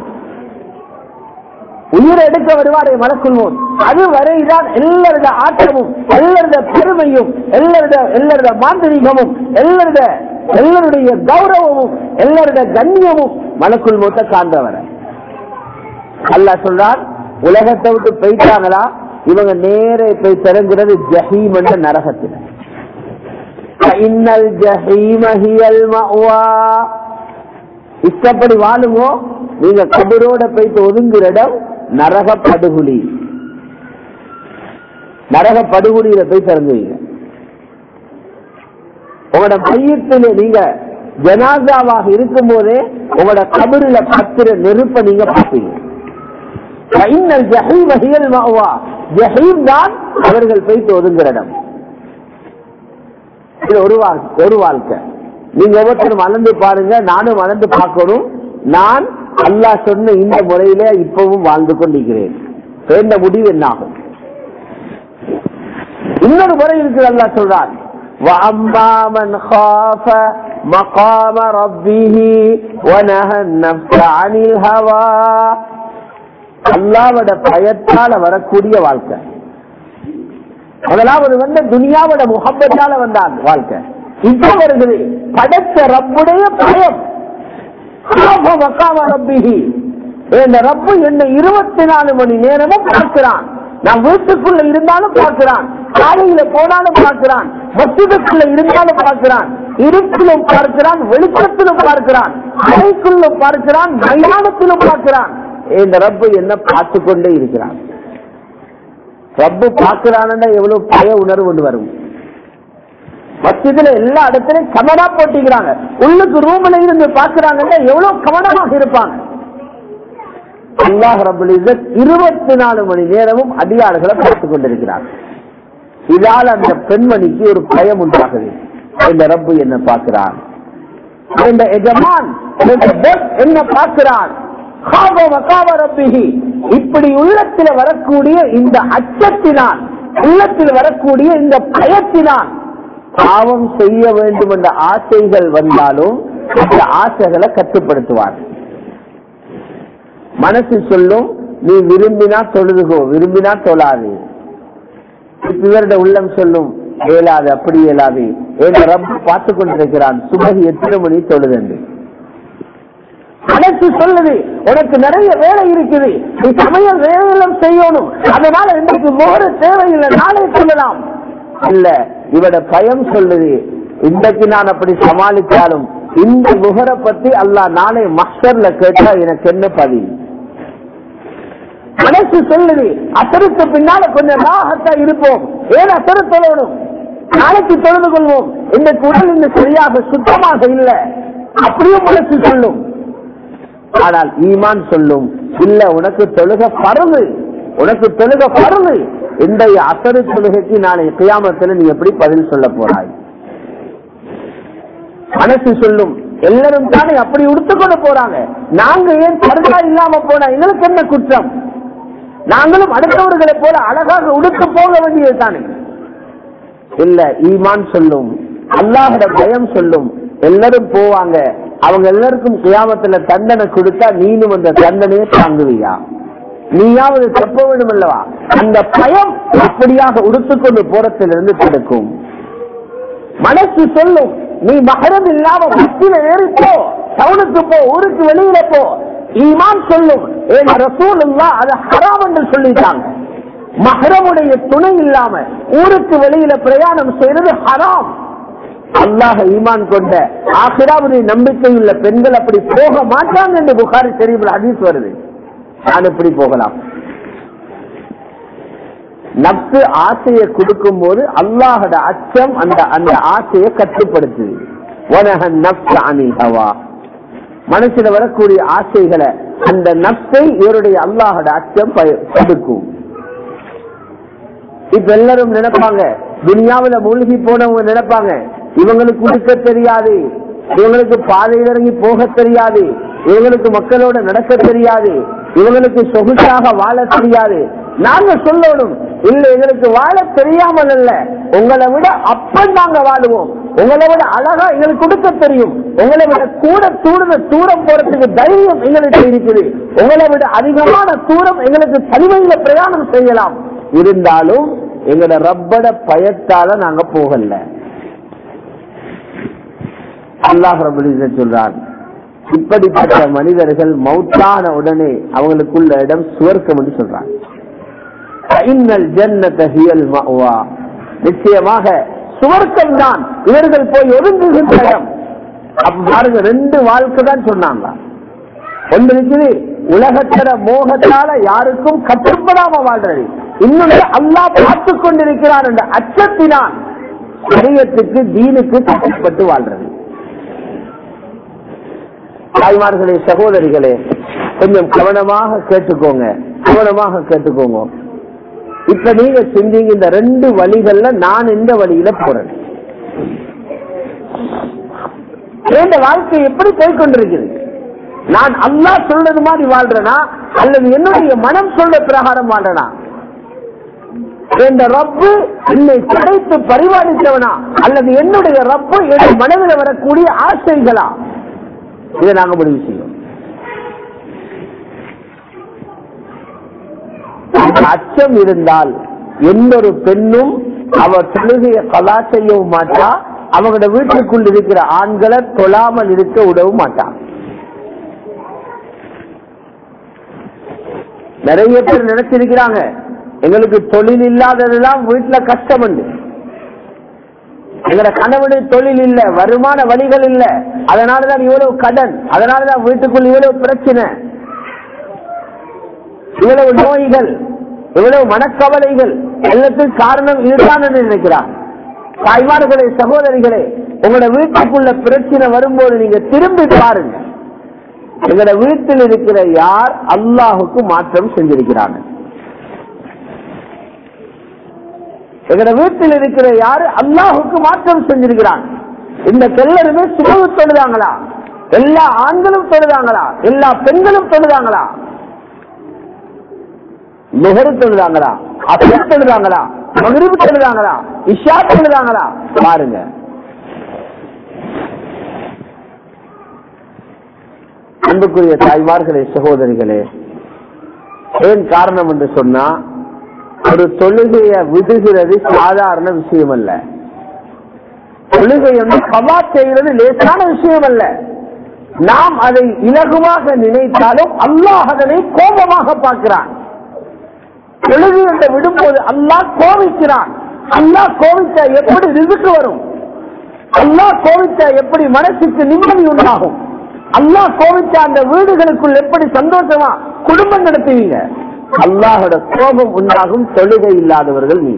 Speaker 1: உயிரை எடுக்க வருவாரே மலக்குள் மௌத் அது வரைதான் எல்லாரோட ஆட்டமும் எல்லாரோட பெருமையும் எல்லாரோட எல்லாரோட மாந்திரிகமும் எல்லாரோட எல்லாருடைய கௌரவமும் எல்லாரோட கண்ணியமும் மலக்குள் மௌத்த காண்ற வரை அல்லாஹ் சொல்றார் உலகத்தை விட்டு போயிட்டாங்களா இவங்க நேரே போய் திறங்கிறது ஜஹீம் என்ற நரகத்தில் இன்னல் ஜஹீம ஹியல் மஅவா இஷ்டப்படி வாழுமோ நீங்க கபரோட போயிட்டு ஒதுங்குற இடம் நரக படுகுழி நரக படுகுழியில போய் திறங்குவீங்க உங்களோட மையத்திலே நீங்க ஜனாதாவாக இருக்கும் போதே உங்களோட கபரில பத்திர நெருப்ப நீங்க பார்ப்பீங்க ஃபைனல் ஜஹீம் ஹியல் மஅவா ஜஹீம் தான் அவர்கள் போயிட்டு ஒதுங்குற இடம் இது ஒரு வாழ்க்கை ஒரு வாழ்க்கை நீங்க ஒவ்வொருத்தரும் அளந்து பாருங்க நானும் அளந்து பார்க்கணும் நான் அல்லாஹ் சொன்ன இந்த முறையில இப்பவும் வாழ்ந்து கொண்டிருக்கிறேன் இந்த முடிவு என்ன ஆகும் இன்னொரு முறை இருக்குது அல்லாஹ் சொல்றான் وَأَمَّا مَنْ خَافَ مَقَامَ رَبِّهِ وَنَهَى النَّفْسَ عَنِ الْهَوَى அல்லாவோட பயத்தால வரக்கூடிய வாழ்க்கை முதலாவது வந்து துனியாவோட முகப்பத்தால வந்தான் வாழ்க்கை இப்ப வருகிறது படைத்த ரப்புடைய பயம் காப வக்காம ரப்பிஹி. இந்த ரப்பு என்னை இருபத்தி நாலு மணி நேரமும் பார்க்கிறான் நான் வீட்டுக்குள்ள இருந்தாலும் பார்க்கிறான் காலையில போனாலும் பார்க்கிறான் மசிதுக்குள்ள இருந்தாலும் பார்க்கிறான் இருட்டிலும் பார்க்கிறான் வெளிச்சத்திலும் பார்க்கிறான் அறைக்குள்ளும் பார்க்கிறான் மைதானத்திலும் பார்க்கிறான் இந்த ரப்பு என்ன பார்த்து கொண்டே இருக்கிறான் ரப்பு பார்க்கிறான்னா எவ்வளவு பய உணர்வு கொண்டு வரும் மசிதுல எல்லா இடத்துலயும் கமரா போட்டிக்கிறாங்க உள்ளுக்கு ரூம்ல இருந்து பாக்குறாங்கன்னா எவ்வளவு கவனமாக இருப்பாங்க அல்லாஹ் ரபுல் இஸ்ஸத் இருபத்தி நாலு மணி நேரமும் அடியாளர்களை பார்த்துக் கொண்டிருக்கிறார் இதால் அந்த பெண்மணிக்கு ஒரு பயம் உண்டாகுது இந்த ரப்பு என்ன பார்க்கிறான் இந்த எஜமான் இந்த boss என்ன பார்க்கிறான் காப வகாப ரப்பிஹி. இப்படி உள்ளத்தில் வரக்கூடிய இந்த அச்சத்தினால் உள்ளத்தில் வரக்கூடிய இந்த பயத்தினால் பாவம் செய்ய வேண்டும் என்ற ஆசைகள் வந்தாலும் அந்த ஆசைகளை கட்டுப்படுத்துவார் மனசு சொல்லும் நீ விரும்பினா தொழுதுகோ விரும்பினா தொழாது இவருடைய உள்ளம் சொல்லும் இயலாது அப்படி இயலாது என்ற ரப்பு பார்த்து கொண்டிருக்கிறான் சுபகி எத்தனை மணி தொழுதண்டு மனசு சொல்லுது உனக்கு நிறைய வேலை இருக்குது நீ சமையல் வேலையெல்லாம் செய்யணும் அதனால இன்றைக்கு முகர தேவையில்லை நாளை சொல்லலாம் இல்ல இவட பயம் சொல்லுது இன்றைக்கு நான் அப்படி சமாளித்தாலும் இந்த முகரை பத்தி அல்லாஹ் நாளை மஸ்டர்ல கேட்டா எனக்கு என்ன பதில் மனசு சொல்லுது அசருக்கு பின்னால கொஞ்சம் ராகத்தா இருப்போம் ஏன் அசரு தொழணும் நாளைக்கு தொழுது கொள்வோம் இன்னைக்கு உடல் இன்னும் சரியாக சுத்தமாக இல்லை அப்படியும் மனசு சொல்லும் ஆனால் ஈமான் சொல்லும் இல்ல உனக்கு தொழுக பருது உனக்கு தொழுக பருது இன்றைய அசரு தொழுகைக்கு நாளை கியாமத்தில் நீ எப்படி பதில் சொல்ல போறாய் மனசு சொல்லும் எல்லாரும் தானே அப்படி உடுத்துக்கொண்டு போறாங்க நாங்க ஏன் பருதா இல்லாம போனா எங்களுக்கு என்ன குற்றம் நாங்களும் அடுத்தவர்களை போல அழகாக உடுத்து போக வேண்டியது தானே இல்ல ஈமான் சொல்லும் அல்லாஹோட பயம் சொல்லும் எல்லாரும் போவாங்க அவங்க எல்லாருக்கும் கியாமத்துல தண்டனை கொடுத்தா நீனும் அந்த தண்டனையை தாங்குவியா நீயாவது தப்ப வேண்டும் அல்லவா அந்த பயம் அப்படியாக உடுத்துக்கொண்டு போறதிலிருந்து தடுக்கும் மனசு சொல்லும் நீ மகரம் இல்லாம பஸ்ஸில ஏறி போ டவுனுக்கு போ ஊருக்கு வெளியில போ ஈமான் சொல்லும் ஏன் ரசூல் அது ஹராம் என்று சொல்லிட்டாங்க மஹரமுடைய துணை இல்லாம ஊருக்கு வெளியில பிரயாணம் செய்யறது ஹராம் அல்லாஹ் ஈமான் கொண்ட ஆசிராவுடைய நம்பிக்கையுள்ள பெண்கள் அப்படி போக மாட்டாங்க என்று புகாரி தெரியும் ஹதீஸ் வருது நான் எப்படி போகலாம் நப்சு ஆசையை கொடுக்கும் போது அல்லாஹோட அச்சம் அந்த அந்த ஆசையை கட்டுப்படுத்துது ஒனகன் நப்சு அனில் ஹவா மனசுல வரக்கூடிய ஆசைகளை அந்த நப்சை இவருடைய அல்லாஹோட அச்சம் ப- தடுக்கும் இப்ப எல்லாரும் நினைப்பாங்க துனியாவுல மூழ்கி போனவங்க நினைப்பாங்க இவங்களுக்கு குடிக்க தெரியாது இவங்களுக்கு பாதையில் இறங்கி போக தெரியாது இவங்களுக்கு மக்களோட நடக்க தெரியாது இவங்களுக்கு சொகுசாக வாழ தெரியாது நாங்க சொல்லணும் இல்ல எங்களுக்கு வாழ தெரியாமல் அல்ல உங்களை விட அப்ப நாங்க வாழுவோம் உங்களை விட அழகா எங்களுக்கு கொடுக்க தெரியும் உங்களை விட கூட தூர தூரம் போறதுக்கு தைரியம் எங்களுக்கு இருக்குது உங்களை விட அதிகமான தூரம் எங்களுக்கு தனிமையில பிரயாணம் செய்யலாம் இருந்தாலும் எங்களோட ரப்பட பயத்தால நாங்க போகல அல்லாஹ் ரபுல் இஸ்ஸத் சொல்றான் இப்படிப்பட்ட மனிதர்கள் மௌத்தான உடனே அவங்களுக்குள்ள இடம் சுவர்க்கம் என்று சொல்றாங்க இன்னல் ஜன்னத ஹியல் மஅவா. நிச்சயமாக சுவர்க்கம் தான் இவர்கள் போய் ஒதுங்குகின்ற இடம் அப்ப பாருங்க ரெண்டு வாழ்க்கை தான் சொன்னாங்க ஒன்று இருக்குது உலகத்தில மோகத்தால யாருக்கும் கட்டுப்படாம வாழ்றது இன்னொன்று அல்லாஹ் பார்த்து கொண்டிருக்கிறான் என்ற அச்சத்தினால் சரியத்துக்கு தீனுக்கு கட்டுப்பட்டு வாழ்றது தாய்மார்களே சகோதரிகளே கொஞ்சம் கவனமாக கேட்டுக்கோங்க கவனமாக கேட்டுக்கோங்க இப்ப நீங்க சிந்திங்க இந்த ரெண்டு வழிகள்ல நான் எந்த வழியில போறேன் இந்த வாழ்க்கை எப்படி போய்கொண்டிருக்கிறது நான் அல்லாஹ் சொல்றது மாதிரி வாழ்றேனா அல்லது என்னுடைய மனம் சொல்ற பிரகாரம் வாழ்றேனா என்ற ரப்பு என்னை கிடைத்து பரிமாறித்தவனா அல்லது என்னுடைய ரப்பு என் மனதில் வரக்கூடிய ஆசைகளா இதை நாங்க முடிவு செய்யும் அச்சம் இருந்தால் எந்த ஒரு பெண்ணும் அவர் தொழுகையை கலா செய்யவும் மாட்டா அவங்களோட வீட்டுக்குள் இருக்கிற ஆண்களை தொழாமல் இருக்க விடவும் மாட்டான் நிறைய பேர் நினைச்சிருக்கிறாங்க எங்களுக்கு தொழில் இல்லாததெல்லாம் வீட்டுல கஷ்டம் உண்டு எங்கட கணவனு தொழில் இல்ல வருமான வழிகள் இல்ல அதனாலதான் இவ்வளவு கடன் அதனாலதான் வீட்டுக்குள் இவ்வளவு பிரச்சனை இவ்வளவு நோய்கள் இவ்வளவு மனக்கவலைகள் எல்லாத்துக்கும் காரணம் இதுதான் என்று நினைக்கிறார் தாய்மார்களே சகோதரிகளே உங்களோட வீட்டுக்குள்ள பிரச்சனை வரும்போது நீங்க திரும்பி பாருங்க எங்களோட வீட்டில் இருக்கிற யார் அல்லாஹுக்கு மாற்றம் செஞ்சிருக்கிறாங்க எங்களோட வீட்டில் இருக்கிற யாரு அல்லாஹுக்கு மாற்றம் செஞ்சிருக்கிறான் இந்த எல்லாருமே சுமவு தொழுதாங்களா எல்லா ஆண்களும் தொழுதாங்களா எல்லா பெண்களும் தொழுதாங்களா நுகரு தொழுதாங்களா அசர் தொழுதாங்களா மகிழ்வு தொழுதாங்களா இஷா தொழுதாங்களா பாருங்க அன்புக்குரிய தாய்மார்களே சகோதரிகளே ஏன் காரணம் என்று சொன்னா ஒரு தொழுகைய விடுகிறது சாதாரண விஷயம் அல்ல தொழுகை வந்து கவா செய்கிறது லேசான விஷயம் அல்ல நாம் அதை இலகுவாக நினைத்தாலும் அல்லாஹ் அதனை கோபமாக பார்க்கிறான் தொழுகை என்று விடும்போது அல்லாஹ் கோபிக்கிறான் அல்லாஹ் கோபிச்சா எப்படி ரிசுக்கு வரும் அல்லாஹ் கோபிச்சா எப்படி மனசுக்கு நிம்மதி உண்டாகும் அல்லாஹ் கோபிச்சா அந்த வீடுகளுக்குள் எப்படி சந்தோஷமா குடும்பம் நடத்துவீங்க அல்லாஹோட கோபம் உண்டாகும் தொழுகை இல்லாதவர்கள் நீ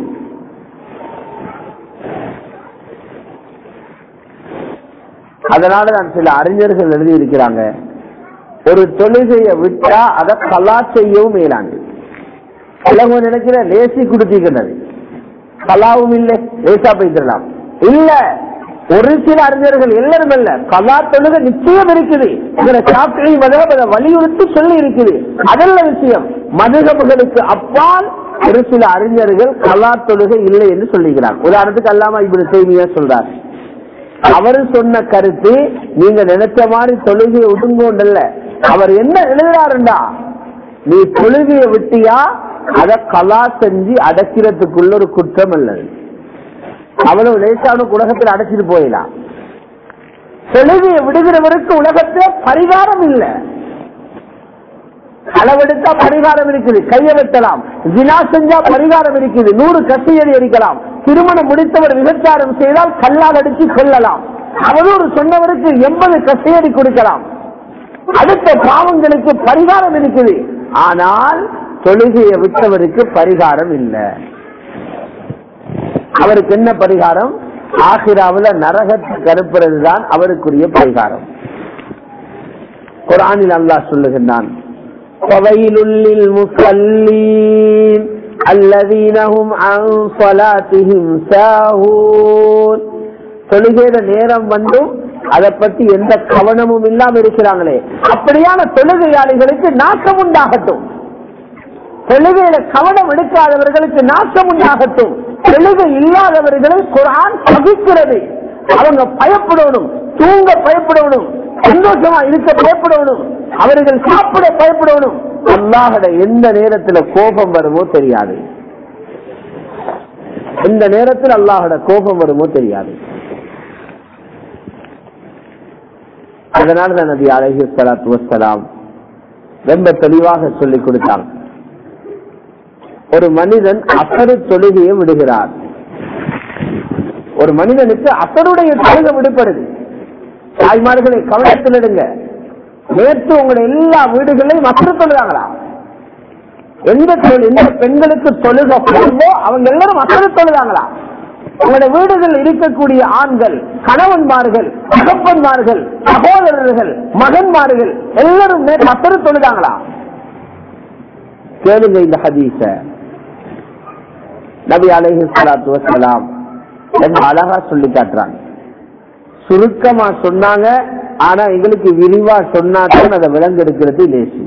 Speaker 1: அதனால நான் சில அறிஞர்கள் எழுதி இருக்கிறாங்க ஒரு தொழுகையை விட்டா அதை கலா செய்யவும் மேலாண்டு சிலவங்க நினைக்கிற லேசி கொடுத்திருக்கிறது கலாவும் இல்லை லேசா போய்த்திடலாம் இல்ல ஒரு சில அறிஞர்கள் எல்லாரும் இல்ல கலா தொழுகை நிச்சயம் இருக்குது இதுல சாப்பிட்டை மதகம் அதை வலியுறுத்தி சொல்லி இருக்குது அதல்ல விஷயம் மதுகபுகளுக்கு அப்பால் ஒரு சில அறிஞர்கள் கலா தொழுகை இல்லை என்று சொல்லுகிறார் உதாரணத்துக்கு அல்லாம இப்படி செய்தியா சொல்றார் அவரு சொன்ன கருத்து நீங்க நினைச்ச மாதிரி தொழுகையை விடுங்கோண்டல்ல அவர் என்ன எழுதுறாருண்டா நீ தொழுகையை விட்டியா அத கலா செஞ்சு அடைக்கிறதுக்குள்ள ஒரு குற்றம் அல்லது அவ்வளவு லேசான உலகத்தில் அடைச்சிட்டு போயிடலாம் தொழுகையை விடுகிறவருக்கு உலகத்துல பரிகாரம் இல்லை அளவெடுத்தா பரிகாரம் இருக்குது கையை வெட்டலாம் வினா செஞ்சா பரிகாரம் இருக்குது நூறு கசையடி அடிக்கலாம் திருமணம் முடித்தவர் விபச்சாரம் செய்தால் கல்லால் அடிச்சு கொள்ளலாம் அவதூறு சொன்னவருக்கு எண்பது கசையடி கொடுக்கலாம் அடுத்த பாவங்களுக்கு பரிகாரம் இருக்குது ஆனால் தொழுகையை விட்டவருக்கு பரிகாரம் இல்லை அவருக்கு என்ன பரிகாரம் ஆசிராவில் நரகத்துக்கு அனுப்புறது தான் அவருக்குரிய பரிகாரம் குரானில் அல்லாஹ் சொல்லுகின்றான் فويل للمصلين الذين هم عن صلاتهم ساهون தொழுகையில நேரம் வந்தும் அதை பத்தி எந்த கவனமும் இல்லாம இருக்கிறாங்களே அப்படியான தொழுகையாளிகளுக்கு நாசம் உண்டாகட்டும் தொழுகையில கவனம் எடுக்காதவர்களுக்கு நாசம் உண்டாகட்டும் தொழுகை இல்லாதவர்களை குரான் பகிக்கிறது அவங்க பயப்படணும் தூங்க பயப்படணும் சந்தோஷமா இருக்க பயப்படணும் அவர்கள் சாப்பிட பயப்படணும் அல்லாஹட எந்த நேரத்துல கோபம் வருமோ தெரியாது எந்த நேரத்தில் அல்லாஹோட கோபம் வருமோ தெரியாது அதனால தான் நபி அலஹி சலாத்து வசலாம் ரொம்ப தெளிவாக சொல்லிக் கொடுத்தாங்க ஒரு மனிதன் அசரு தொழுகையை விடுகிறார் ஒரு மனிதனுக்கு அசருடைய தொழுகை விடுபடுது தாய்மார்களை கவனத்தில் எடுங்க நேற்று உங்களை எல்லா வீடுகளையும் அசரு தொழுதாங்களா எந்த தொழில் எந்த பெண்களுக்கு தொழுக போகுமோ அவங்க எல்லாரும் அசரு தொழுதாங்களா உங்களுடைய வீடுகள் இருக்கக்கூடிய ஆண்கள் கணவன்மார்கள் தகப்பன்மார்கள் சகோதரர்கள் மகன்மார்கள் எல்லாரும் நேற்று அசரு தொழுதாங்களா கேளுங்க இந்த ஹதீஸ நபி அலைஹி ஸலாத்து வஸலாம் ரொம்ப அழகா சொல்லி காட்டுறாங்க சுருக்கமா சொன்னாங்க ஆனா எங்களுக்கு விரிவா சொன்னாதான் அதை விளங்கெடுக்கிறது லேசி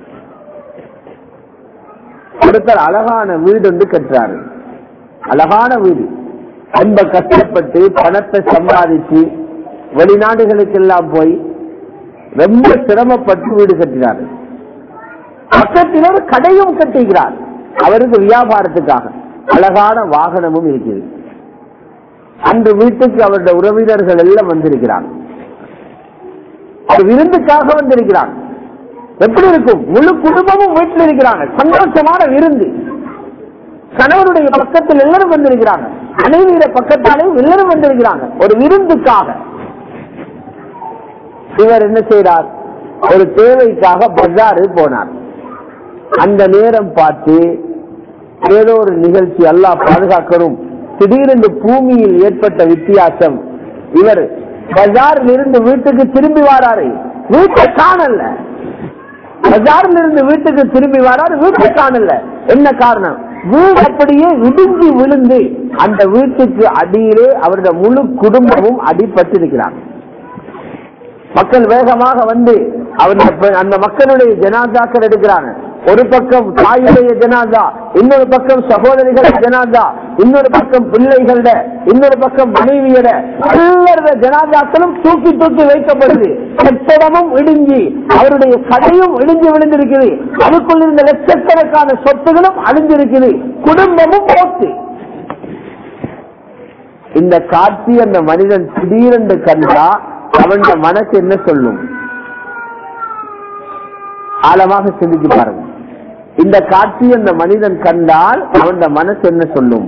Speaker 1: ஒருத்தர் அழகான வீடு ஒன்று கட்டுறாரு அழகான வீடு ரொம்ப கஷ்டப்பட்டு பணத்தை சம்பாதிச்சு வெளிநாடுகளுக்கெல்லாம் போய் ரொம்ப சிரமப்பட்டு வீடு கட்டினார் பக்கத்தில் ஒரு கடையும் கட்டுகிறார் அவருக்கு வியாபாரத்துக்காக அழகான வாகனமும் இருக்கிறது அன்று வீட்டுக்கு அவருடைய உறவினர்கள் எல்லாம் வந்திருக்கிறாங்க ஒரு விருந்துக்காக வந்திருக்கிறாங்க எப்படி இருக்கும் முழு குடும்பமும் வீட்டில் இருக்கிறாங்க சந்தோஷமான விருந்து கணவருடைய பக்கத்தில் எல்லாரும் வந்திருக்கிறாங்க மனைவியிட பக்கத்தாலையும் எல்லாரும் வந்திருக்கிறாங்க ஒரு விருந்துக்காக இவர் என்ன செய்தார் ஒரு தேவைக்காக பஜாரு போனார் அந்த நேரம் பார்த்து ஏதோ ஒரு நிகழ்ச்சி அல்லாஹ் பாதுகாக்கணும் திடீரென்று பூமியில் ஏற்பட்ட வித்தியாசம் இவர் பஜாரில் இருந்து வீட்டுக்கு திரும்பி வராரு வீட்டை காணல பஜாரில் இருந்து வீட்டுக்கு திரும்பி வராரு வீட்டை காணல என்ன காரணம் வீடு அப்படியே இடிஞ்சு விழுந்து அந்த வீட்டுக்கு அடியிலே அவருடைய முழு குடும்பமும் அடிபட்டிருக்கிறாங்க மக்கள் வேகமாக வந்து அவர் அந்த மக்களுடைய ஜனாதாக்கள் எடுக்கிறாங்க ஒரு பக்கம் தாயுடைய ஜனாதா இன்னொரு பக்கம் சகோதரிகள ஜனாதா இன்னொரு பக்கம் பிள்ளைகள இன்னொரு பக்கம் மனைவியட எல்லாருடைய ஜனாதாக்களும் தூக்கி தூக்கி வைக்கப்படுது கட்டடமும் இடிஞ்சி அவருடைய கடையும் இடிஞ்சு விழுந்திருக்குது அதுக்குள் இருந்த லட்சக்கணக்கான சொத்துகளும் அழிஞ்சிருக்குது குடும்பமும் போட்டு இந்த காட்சி அந்த மனிதன் திடீரென்று கண்டா அவன் மனசு என்ன சொல்லும் ஆழமாக சிந்திச்சு பாருங்க இந்த காட்சி அந்த மனிதன் கண்டால் அவன் மனசு என்ன சொல்லும்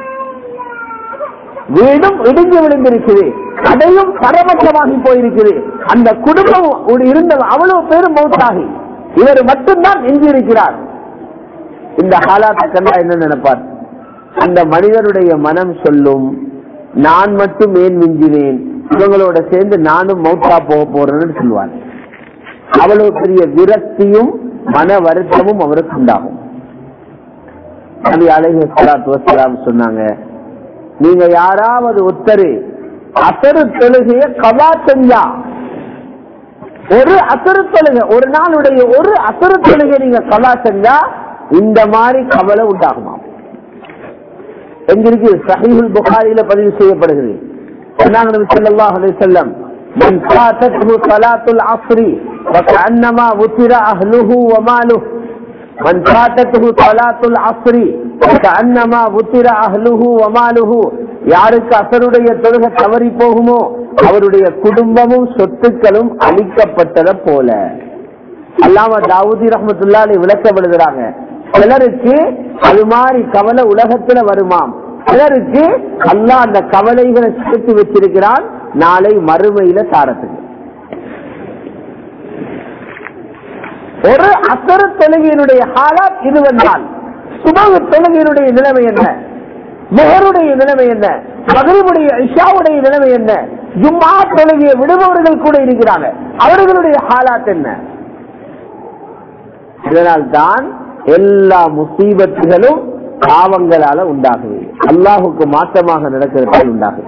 Speaker 1: வீடும் இடிஞ்சு விழுந்திருக்குது கடையும் பரபட்சமாகி போயிருக்குது அந்த குடும்பம் ஒரு இருந்த அவ்வளவு பேரும் மௌத்தாகி இவர் மட்டும்தான் எஞ்சி இருக்கிறார் இந்த ஹாலாத்தை கண்டா என்ன நினைப்பார் அந்த மனிதனுடைய மனம் சொல்லும் நான் மட்டும் ஏன் மிஞ்சினேன் இவங்களோட சேர்ந்து நானும் மௌத்தா போக போறேன்னு சொல்லுவார் அவ்வளவு பெரிய விரக்தியும் மன வருத்தமும் அவருக்கு உண்டாகும் நபி அலைஹி ஸலாத்து வஸலாம் சொன்னாங்க நீங்க யாராவது ஒத்தரு அசரு தொழுகைய கவா செஞ்சா ஒரு அசரு தொழுகை ஒரு நாளுடைய ஒரு அசரு தொழுகை நீங்க கவா செஞ்சா இந்த மாதிரி கவலை உண்டாகுமா எங்கிருக்கு சஹீஹுல் புகாரியில பதிவு செய்யப்படுகிறது சொன்னாங்க நபி ஸல்லல்லாஹு அலைஹி வஸல்லம் من فاتته صلاة العصر فكأنما وتر أهله وماله من فاتته صلاة العصر فكأنما وتر أهله وماله யாருக்கு அசருடைய தொழுகை தவறி போகுமோ அவருடைய குடும்பமும் சொத்துக்களும் அழிக்கப்பட்டத போல அல்லாம தாவூதி ரஹமத்துல்லாலே விளக்கப்படுகிறாங்க சிலருக்கு அது மாதிரி கவலை உலகத்துல வருமாம் சிலருக்கு அல்லாஹ் அந்த கவலைகளை சேர்த்து வச்சிருக்கிறான் நாளை மறுமையில தாரத்துக்கு ஒரு அசர தொழுகையினுடைய ஹாலாத் இது வந்தால் சுபகு தொழுகையினுடைய நிலைமை என்ன முகருடைய நிலைமை என்ன மகரிபுடைய இஷாவுடைய நிலைமை என்ன ஜும்மா தொழுகையை விடுபவர்கள் கூட இருக்கிறாங்க அவர்களுடைய ஹாலாத் என்ன இதனால் தான் எல்லா முசீபத்துகளும் பாவங்களால உண்டாகுது அல்லாஹுக்கு மாற்றமாக நடக்கிறதால் உண்டாகுது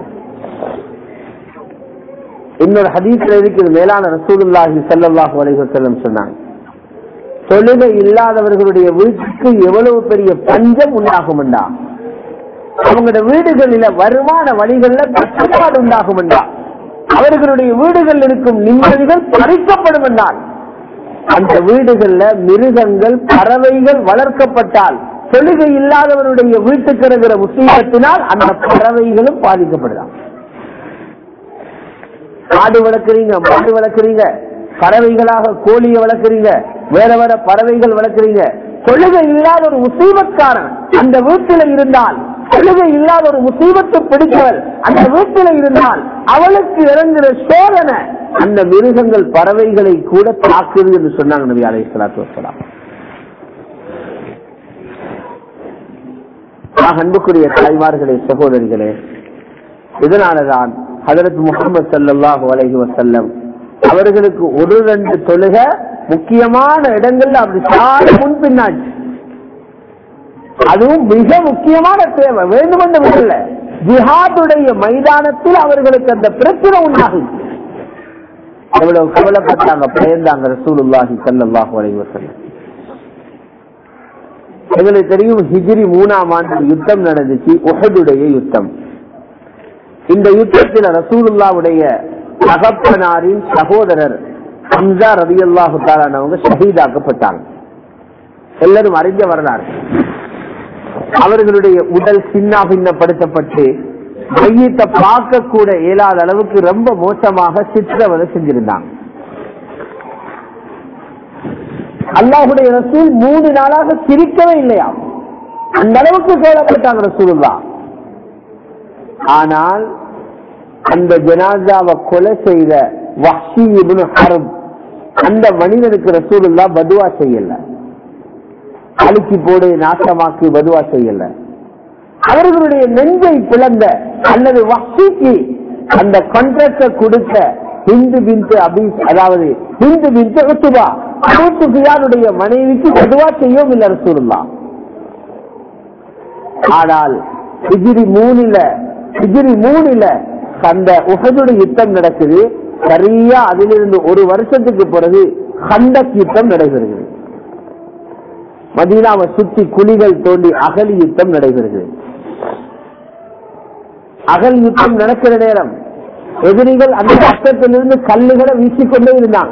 Speaker 1: இன்னொரு ஹதீஸ்ல இருக்கிறது மேலான ரசூலுல்லாஹி ஸல்லல்லாஹு அலைஹி வஸல்லம் சொன்னாங்க தொழுகை இல்லாதவர்களுடைய வீட்டுக்கு எவ்வளவு பெரிய பஞ்சம் உண்டாகும்டா அவங்களுடைய வீடுகளில வருமான வழிகள்ல கட்டுப்பாடு உண்டாகும் அவர்களுடைய வீடுகளில் இருக்கும் நிம்மதிகள் பறிக்கப்படும் என்றால் அந்த வீடுகள்ல மிருகங்கள் பறவைகள் வளர்க்கப்பட்டால் தொழுகை இல்லாதவருடைய வீட்டுக்கு இருக்கிற முசீபத்தினால் அந்த பறவைகளும் பாதிக்கப்படுதான் ஆடு வளர்க்குறீங்க மாடு வளர்க்குறீங்க பறவைகளாக கோழியை வளர்க்குறீங்க வேற வேற பறவைகள் வளர்க்குறீங்க தொழுகை இல்லாத ஒரு முசீபத்காரன் அந்த வீட்டில இருந்தால் தொழுகை இல்லாத ஒரு முசீபத்தை பிடித்தவள் அந்த வீட்டில இருந்தால் அவளுக்கு இறங்குற சோதனை அந்த மிருகங்கள் பறவைகளை கூட தாக்குது என்று சொன்னாங்க நபி அலை சலாத்து வசலாம் அன்புக்குரிய தாய்மார்களே சகோதரிகளே இதனாலதான் ஹதரத் முகமது சல்லாஹு அலஹி வசல்லம் அவர்களுக்கு ஒரு ரெண்டு தொழுக முக்கியமான இடங்கள்ல அப்படி சார முன்பின்னாச்சு அதுவும் மிக முக்கியமான தேவை வேண்டுமென்று விடல ஜிஹாதுடைய மைதானத்தில் அவர்களுக்கு அந்த பிரச்சனை உண்டாகும் எவ்வளவு கவலைப்பட்டாங்க பயந்தாங்க ரசூலுல்லாஹி ஸல்லல்லாஹு அலைஹி வஸல்லம் எங்களுக்கு தெரியும் ஹிஜ்ரி மூணாம் ஆண்டு யுத்தம் நடந்துச்சு உஹதுடைய யுத்தம் இந்த யுத்தத்தில் ரசூலுல்லாவுடைய தகப்பனாரின் சகோதரர் ஹம்சா ரதியல்லாஹு தாலானவங்க ஷஹீதாக்கப்பட்டாங்க எல்லாரும் அறிஞ்ச வரலாறு அவர்களுடைய உடல் சின்ன பின்னப்படுத்தப்பட்டு மையத்தை பார்க்க கூட இயலாத அளவுக்கு ரொம்ப மோசமாக சித்திரவதை செஞ்சிருந்தாங்க அல்லாஹுடைய ரசூல் மூணு நாளாக சிரிக்கவே இல்லையா அந்த அளவுக்கு கேளப்பட்டாங்க ரசூலுல்லா ஆனால் அந்த ஜனாசாவை கொலை செய்த வஹ்ஷி இப்னு ஹர்ப் அந்த மனிதனுக்கு ரசூலுல்லா பதுவா செய்யல அழுக்கி போடு நாசமாக்கி பதுவா செய்யல அவர்களுடைய நெஞ்சை பிளந்த அல்லது வஹ்ஷிக்கு அந்த கான்ட்ராக்ட கொடுத்த ஹிந்து பிந்து அபி அதாவது ஹிந்து பிந்து உத்துபா அபூசுஃபியானுடைய மனைவிக்கு பதுவா செய்யவும் இல்லை ரசூலுல்லா ஆனால் ஹிஜ்ரி மூணுல ஹிஜ்ரி மூணுல அந்த உகதுடைய யுத்தம் நடக்குது சரியா அதிலிருந்து ஒரு வருஷத்துக்கு பிறகு ஹண்டக் யுத்தம் நடைபெறுகிறது மதீனாவை சுத்தி குழிகள் தோண்டி அகல் யுத்தம் நடைபெறுகிறது அகல் யுத்தம் நடக்கிற நேரம் எதிரிகள் அந்த கஷ்டத்திலிருந்து கல்லுகளை வீசிக்கொண்டே இருந்தாங்க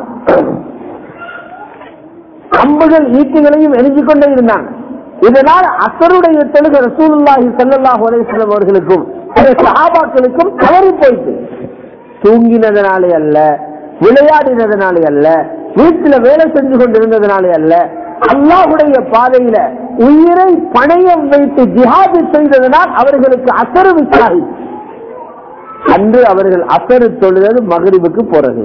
Speaker 1: அம்புகள் ஈட்டிகளையும் எரிஞ்சிக் கொண்டே இருந்தாங்க இதனால் அசருடைய தொழுகை ரசூலுல்லாஹி ஸல்லல்லாஹு அலைஹி வஸல்லம் அவர்களுக்கும் சில சஹாபாக்களுக்கும் தவறி போயிட்டு தூங்கினதனாலே அல்ல விளையாடினதனாலே அல்ல வீட்டுல வேலை செஞ்சு கொண்டிருந்ததனாலே அல்ல அல்லாஹுடைய பாதையில உயிரை பணையம் வைத்து ஜிஹாது செய்ததனால் அவர்களுக்கு அசரு விசாரி அன்று அவர்கள் அசரு தொழுதது மகரிபுக்கு போறது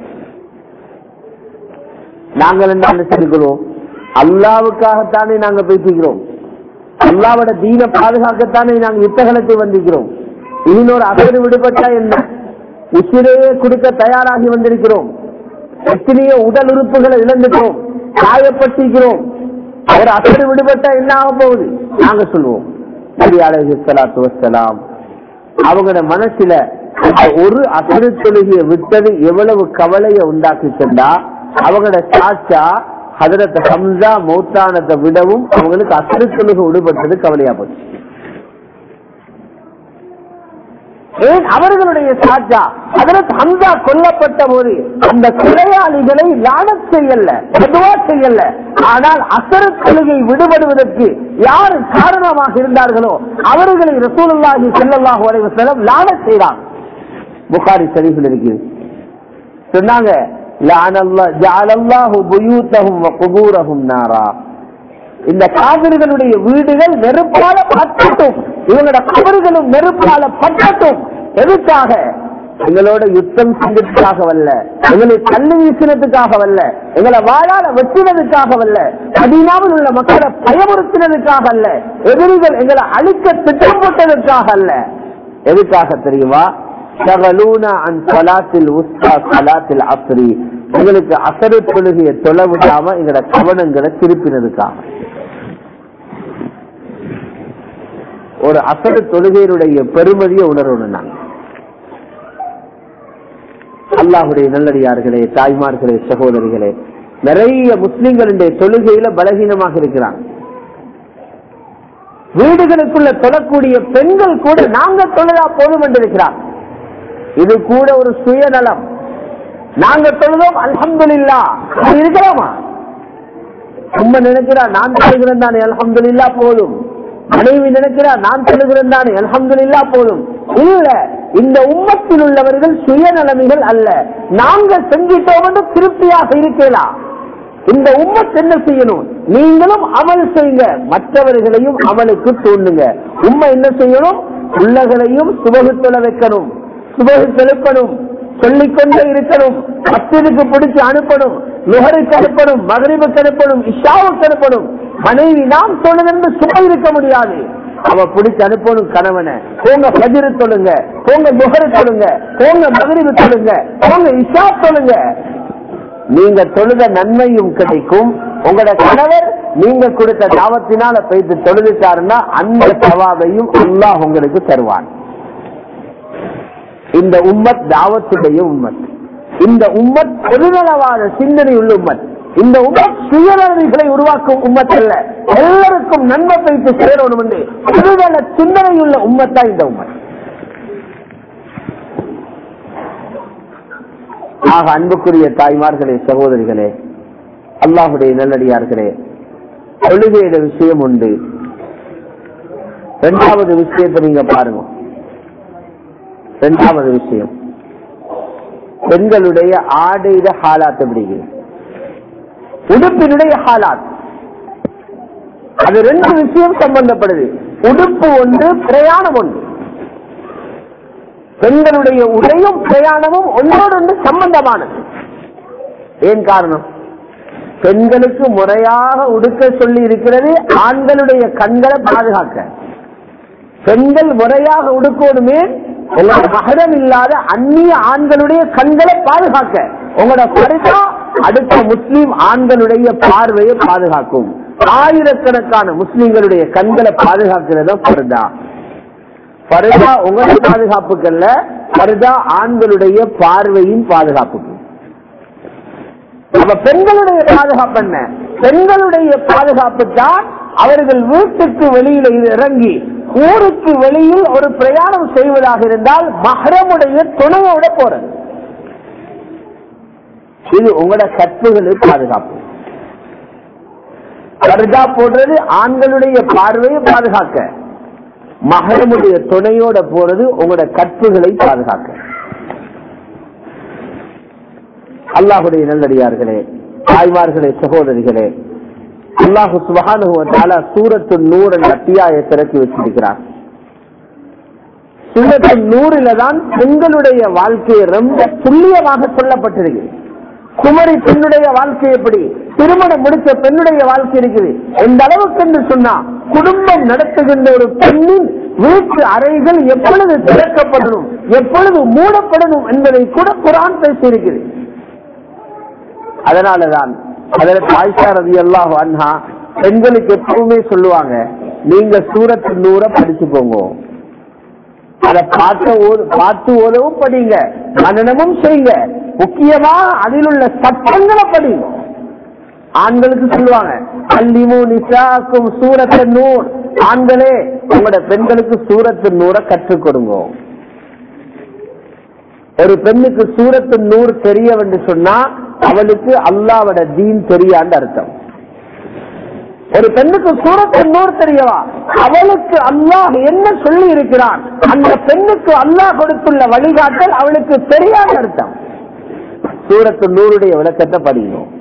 Speaker 1: நாங்கள் என்ன நினைச்சிருக்கிறோம் அல்லாவுக்காகத்தானே நாங்க பேசிக்கிறோம் அல்லாவோட தீன பாதுகாக்கத்தானே நாங்க யுத்தகலத்தை வந்திருக்கிறோம் இன்னொரு அசரு விடுபட்டா என்ன உசிரையே கொடுக்க தயாராகி வந்திருக்கிறோம் எத்தனையோ உடல் உறுப்புகளை இழந்துட்டோம் காயப்பட்டிருக்கிறோம் ஒரு அசரு விடுபட்டா என்ன ஆக போகுது நாங்க சொல்லுவோம் நபி அலைஹி ஸலாத்து வஸ்ஸலாம் அவங்களோட மனசுல அந்த ஒரு அசரு தொழுகையை விட்டது எவ்வளவு கவலையை உண்டாக்கி சென்றா அவங்களோட சாட்சா ஹதரத் ஹம்சா மௌத்தானத்தை விடவும் அவங்களுக்கு அசரு தொழுகை விடுபட்டது கவலையா போச்சு ஏன் அவர்களுடைய சாட்சா அதற்கு ஹம்சா கொல்லப்பட்ட போது அந்த கொலையாளிகளை லானத் செய்யல பொதுவா செய்யல ஆனால் அசர தொழுகை விடுபடுவதற்கு யார் காரணமாக இருந்தார்களோ அவர்களை ரசூலுல்லாஹி ஸல்லல்லாஹு அலைஹி வஸல்லம் லானத் செய்தார் புகாரி ஷரீஃபில் இருக்குது சொன்னாங்க லஅனல்லாஹ் ஜஅலல்லாஹு புயூத்தஹும் வ குபூரஹும் நாரா இந்த காவிர்களுடைய வீடுகள் நெருப்பால பட்டட்டும் இவங்களோட கபர்களும் நெருப்பால பட்டட்டும் எதுக்காக எங்களோட யுத்தம் செஞ்சதுக்காக வல்ல எங்களை தள்ளி வீசினதுக்காக வல்ல எங்களை வாழால வெட்டினதுக்காக வல்ல மதீனாவில் உள்ள மக்களை பயமுறுத்தினதுக்காக அல்ல எதிரிகள் எங்களை அழிக்க திட்டம் போட்டதற்காக அல்ல எதுக்காக தெரியுமா ஷகலூனா அன் சலாத்தில் உஸ்தா சலாத்தில் அஸ்ரி எங்களுக்கு அசரு தொழுகையை தொலை விடாம எங்களோட கவனங்களை திருப்பினதுக்காக ஒரு அசரு தொழுகையினுடைய பெருமதியை உணரணும் நாங்க அல்லாஹுடைய நல்லடியார்களே தாய்மார்களே சகோதரிகளே நிறைய முஸ்லிம்களுடைய தொழுகையில பலகீனமாக இருக்கிறாங்க வீடுகளுக்குள்ள தொழக்கூடிய பெண்கள் கூட நாங்க தொழுதா போதும் என்று இருக்கிறார் இது கூட ஒரு சுயநலம் நாங்க தொழுதோம் அல்ஹம்துலில்லா அது இருக்கலாமா உண்மை நினைக்கிறா நான் தொழுகிறேன் தானே அல்ஹம்துலில்லா போதும் மனைவி நினைக்கிறா நான் தொழுகிறேன் தானே அல்ஹம்துலில்லா போதும் இல்ல இந்த உம்மத்தில் உள்ளவர்கள் சுயநலமிகள் அல்ல நாங்க செஞ்சிட்டோம் என்று திருப்தியாக இருக்கலாம் இந்த உம்மத் என்ன செய்யணும் நீங்களும் அமல் செய்யுங்க மற்றவர்களையும் அமலுக்கு தூண்டுங்க உண்மை என்ன செய்யணும் உள்ளகளையும் சுபகுத்தொல வைக்கணும் சுபகுத்து எழுப்பணும் சொல்லிக்கொண்டே இருக்கணும் மத்திற்கு பிடிச்சு அனுப்பணும் நுகருக்கு அனுப்பணும் மகரிபுக்கு அனுப்பணும் இஷாவுக்கு அனுப்பணும் மனைவி நாம் சொல்லுதென்று சுமை இருக்க முடியாது அவ பிடிச்சு அனுப்பணும் கணவனை போங்க பஜிரு சொல்லுங்க போங்க நுகரு சொல்லுங்க போங்க மகரிபு சொல்லுங்க போங்க இஷா சொல்லுங்க நீங்க தொழுத நன்மையும் கிடைக்கும் உங்களோட கணவர் நீங்க கொடுத்த தாவத்தினால போயிட்டு தொழுதுட்டாருன்னா அந்த சவாபையும் அல்லாஹ் உங்களுக்கு தருவான் இந்த உம்மத் தாவத்துடைய உம்மத் இந்த உம்மத் பொதுநலவாத சிந்தனை உள்ள உம்மத் இந்த உம்மத் சுயநலவிகளை உருவாக்கும் உம்மத் அல்ல எல்லாருக்கும் நன்மை வைத்து சேரணும் என்று பொதுநல சிந்தனை உள்ள உம்மத்தா இந்த உம்மத் ஆக அன்புக்குரிய தாய்மார்களே சகோதரிகளே அல்லாஹுடைய நல்லடியார்களே தொழுகையிட விஷயம் உண்டு இரண்டாவது விஷயத்தை நீங்க பாருங்க இரண்டாவது விஷயம் பெண்களுடைய ஆடையிட ஹாலாத் எப்படி உடுப்பினுடைய ஹாலாத் அது ரெண்டு விஷயம் சம்பந்தப்படுது உடுப்பு ஒன்று பிரயாணம் ஒன்று பெண்களுடைய உடையும் பிரயாணமும் ஒன்றோடு ஒன்று சம்பந்தமானது ஏன் காரணம் பெண்களுக்கு முறையாக உடுக்க சொல்லி இருக்கிறது ஆண்களுடைய கண்களை பாதுகாக்க பெண்கள் முறையாக உடுக்கணுமே உங்களோட மகரம் இல்லாத அந்நிய ஆண்களுடைய கண்களை பாதுகாக்க உங்களோட பரிசா அடுத்த முஸ்லீம் ஆண்களுடைய பார்வையை பாதுகாக்கும் ஆயிரக்கணக்கான முஸ்லீம்களுடைய கண்களை பாதுகாக்கிறது பருதா பருதா உங்களுடைய பாதுகாப்புக்கல்ல பருதா ஆண்களுடைய பார்வையின் பாதுகாப்புக்கு நம்ம பெண்களுடைய பாதுகாப்பு என்ன பெண்களுடைய பாதுகாப்பு தான் அவர்கள் வீட்டுக்கு வெளியில இறங்கி ஊருக்கு வெளியில் ஒரு பிரயாணம் செய்வதாக இருந்தால் மகரமுடைய துணையோட போறது இது உங்களோட கற்புகளுக்கு பாதுகாப்பு பர்தா போடுறது ஆண்களுடைய பார்வையை பாதுகாக்க மகரமுடைய துணையோட போறது உங்களோட கற்புகளை பாதுகாக்க அல்லாஹுடைய நல்லடியார்களே தாய்மார்களே சகோதரிகளே அல்லாஹு சுபகானுவத்தால சூரத்து நூறு என்ற அத்தியாய திறக்கி வச்சிருக்கிறார் சூரத்து நூறில தான் பெண்களுடைய வாழ்க்கையை ரொம்ப துல்லியமாக சொல்லப்பட்டிருக்கு குமரி பெண்ணுடைய வாழ்க்கை எப்படி திருமணம் முடிச்ச பெண்ணுடைய வாழ்க்கை இருக்குது எந்த அளவுக்கு என்று சொன்னா குடும்பம் நடத்துகின்ற ஒரு பெண்ணின் வீட்டு அறைகள் எப்பொழுது திறக்கப்படணும் எப்பொழுது மூடப்படணும் என்பதை கூட குரான் பேசியிருக்கிறது அதனாலதான் அதற்கு ஆயிஷா ரவி அல்லாஹ் அன்ஹா பெண்களுக்கு எப்பவுமே சொல்லுவாங்க நீங்க சூரத்து நூற படிச்சுக்கோங்க அதை பார்த்த ஓது பார்த்து ஓதவும் படிங்க மனநமும் செய்யுங்க முக்கியமா அதில் உள்ள சட்டங்களை படிங்க ஆண்களுக்கு சொல்லுவாங்க அல்லிமு நிசாக்கும் சூரத்து நூர் ஆண்களே உங்களோட பெண்களுக்கு சூரத்து நூறை கற்றுக் கொடுங்க ஒரு பெண்ணுக்கு சூரத்து நூறு தெரிய என்று சொன்னா அவளுக்கு அல்லாவோட தீன் தெரியாண்டு அர்த்தம் ஒரு பெண்ணுக்கு சூரத்து நூறு தெரியவா அவளுக்கு அல்லாஹ் என்ன சொல்லி இருக்கிறான் அந்த பெண்ணுக்கு அல்லாஹ் கொடுத்துள்ள வழிகாட்டல் அவளுக்கு தெரியாத அர்த்தம் சூரத்து நூறுடைய விளக்கத்தை படிக்கணும்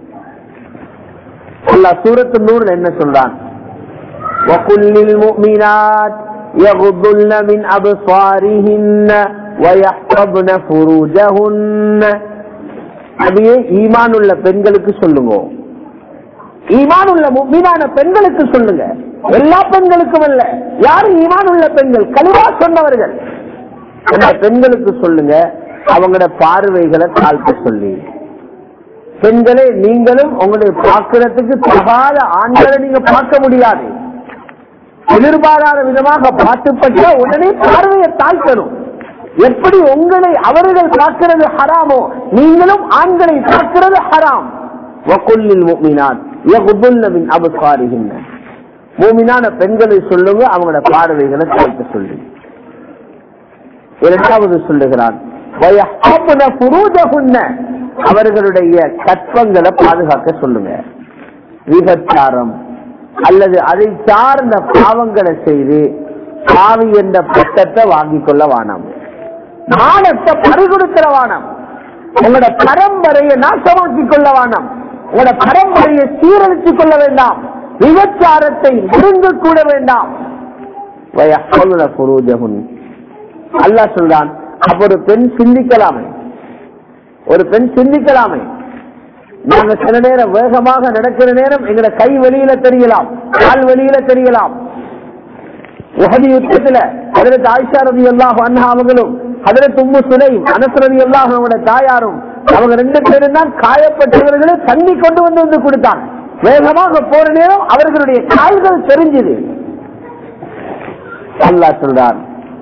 Speaker 1: அல்லாஹ் சூரத்து நூறுல என்ன சொல்றான் وَقُلْ لِلْمُؤْمِنَاتِ يَغْضُضْنَ مِنْ أَبْصَارِهِنَّ وَيَحْفَظْنَ فُرُوجَهُنَّ அப்படியே ஈமான் உள்ள பெண்களுக்கு சொல்லுங்க ஈமான் உள்ள முக்மீனான பெண்களுக்கு சொல்லுங்க எல்லா பெண்களுக்கும் அல்ல யாரு ஈமான் உள்ள பெண்கள் கலிவா சொன்னவர்கள் அந்த பெண்களுக்கு சொல்லுங்க அவங்களோட பார்வைகளை தாழ்த்த சொல்லி பெண்களே நீங்களும் உங்களுடைய பார்க்கிறதுக்கு தகாத ஆண்களை நீங்க பார்க்க முடியாது எதிர்பாராத விதமாக பார்த்துப்பட்ட உடனே பார்வையை தாழ்த்தணும் எப்படி உங்களை அவர்கள் பார்க்கிறது ஹராமோ நீங்களும் ஆண்களை பார்க்கிறது ஹராம் வக்குல்லில் முக்மினான் யகுதுல்ல அபுசாரிகின்ற மூமினான பெண்களை சொல்லுங்க அவங்களோட பார்வைகளை தாழ்த்த சொல்லி இரண்டாவது சொல்லுகிறான் வயஹப்ன ஃபுரூஜஹுன்ன அவர்களுடைய கற்பங்களை பாதுகாக்க சொல்லுங்க விபச்சாரம் அல்லது அதை சார்ந்த பாவங்களை செய்து பாவி என்ற பட்டத்தை வாங்கிக் கொள்ள வானாம் மானத்தை பறிகொடுக்கிற வானம் உங்களோட பரம்பரையை நாசமாக்கிக் கொள்ள வானம் உங்களோட பரம்பரையை சீரழித்துக் கொள்ள வேண்டாம் விபச்சாரத்தை நெருங்க கூட வேண்டாம் வயஹப்ன ஃபுரூஜஹுன் அல்லாஹ் சொல்றான் அப்ப ஒரு பெண் சிந்திக்கலாமே ஒரு பெண் சிந்திக்கலாமே நாங்க சில நேரம் வேகமாக நடக்கிற நேரம் எங்கட கை வெளியில தெரியலாம் கால் வெளியில தெரியலாம் உகதி யுத்தத்துல அதற்கு ஆயிஷா ரவி அல்லாஹ் அண்ணா அவங்களும் அதற்கு உம்மு சுலை அனசரதி அல்லாஹ் அவங்களோட தாயாரும் அவங்க ரெண்டு பேரும் தான் காயப்பட்டவர்களை தண்ணி கொண்டு வந்து வந்து கொடுத்தாங்க வேகமாக போற நேரம் அவர்களுடைய கால்கள் தெரிஞ்சது அல்லாஹ் சொல்றான்